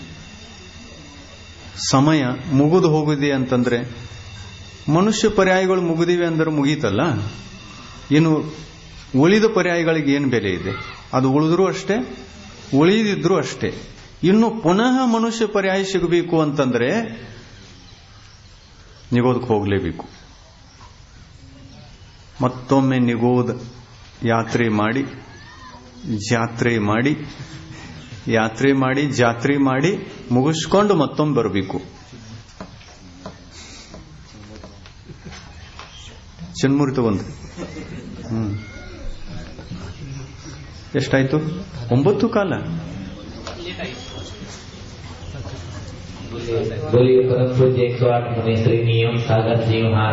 ಸಮಯ ಮುಗಿದು ಹೋಗಿದೆ ಅಂತಂದ್ರೆ ಮನುಷ್ಯ ಪರ್ಯಾಯಗಳು ಮುಗಿದಿವೆ ಅಂದ್ರೆ ಮುಗೀತಲ್ಲ ಇನ್ನು ಉಳಿದ ಪರ್ಯಾಯಗಳಿಗೆ ಏನು ಬೆಲೆ ಇದೆ ಅದು ಉಳಿದ್ರೂ ಅಷ್ಟೇ ಉಳಿದಿದ್ರೂ ಅಷ್ಟೇ ಇನ್ನು ಪುನಃ ಮನುಷ್ಯ ಪರ್ಯಾಯ ಸಿಗಬೇಕು ಅಂತಂದ್ರೆ ನಿಗೋದಕ್ಕೆ ಹೋಗಲೇಬೇಕು ಮತ್ತೊಮ್ಮೆ ನಿಗೋದ ಯಾತ್ರೆ ಮಾಡಿ ಜಾತ್ರೆ ಮಾಡಿ ಯಾತ್ರೆ ಮಾಡಿ ಜಾತ್ರೆ ಮಾಡಿ ಮುಗಿಸ್ಕೊಂಡು ಮತ್ತೊಮ್ಮೆ ಬರಬೇಕು ಚಿನ್ಮುರಿ ತಗೊಂಡ್ರಿ ಹ್ಮ್ ಎಷ್ಟಾಯ್ತು ಒಂಬತ್ತು ಕಾಲ बोलिए परम पूज्य एक सौ आठ मुनि श्री नियम सागर जी महाराज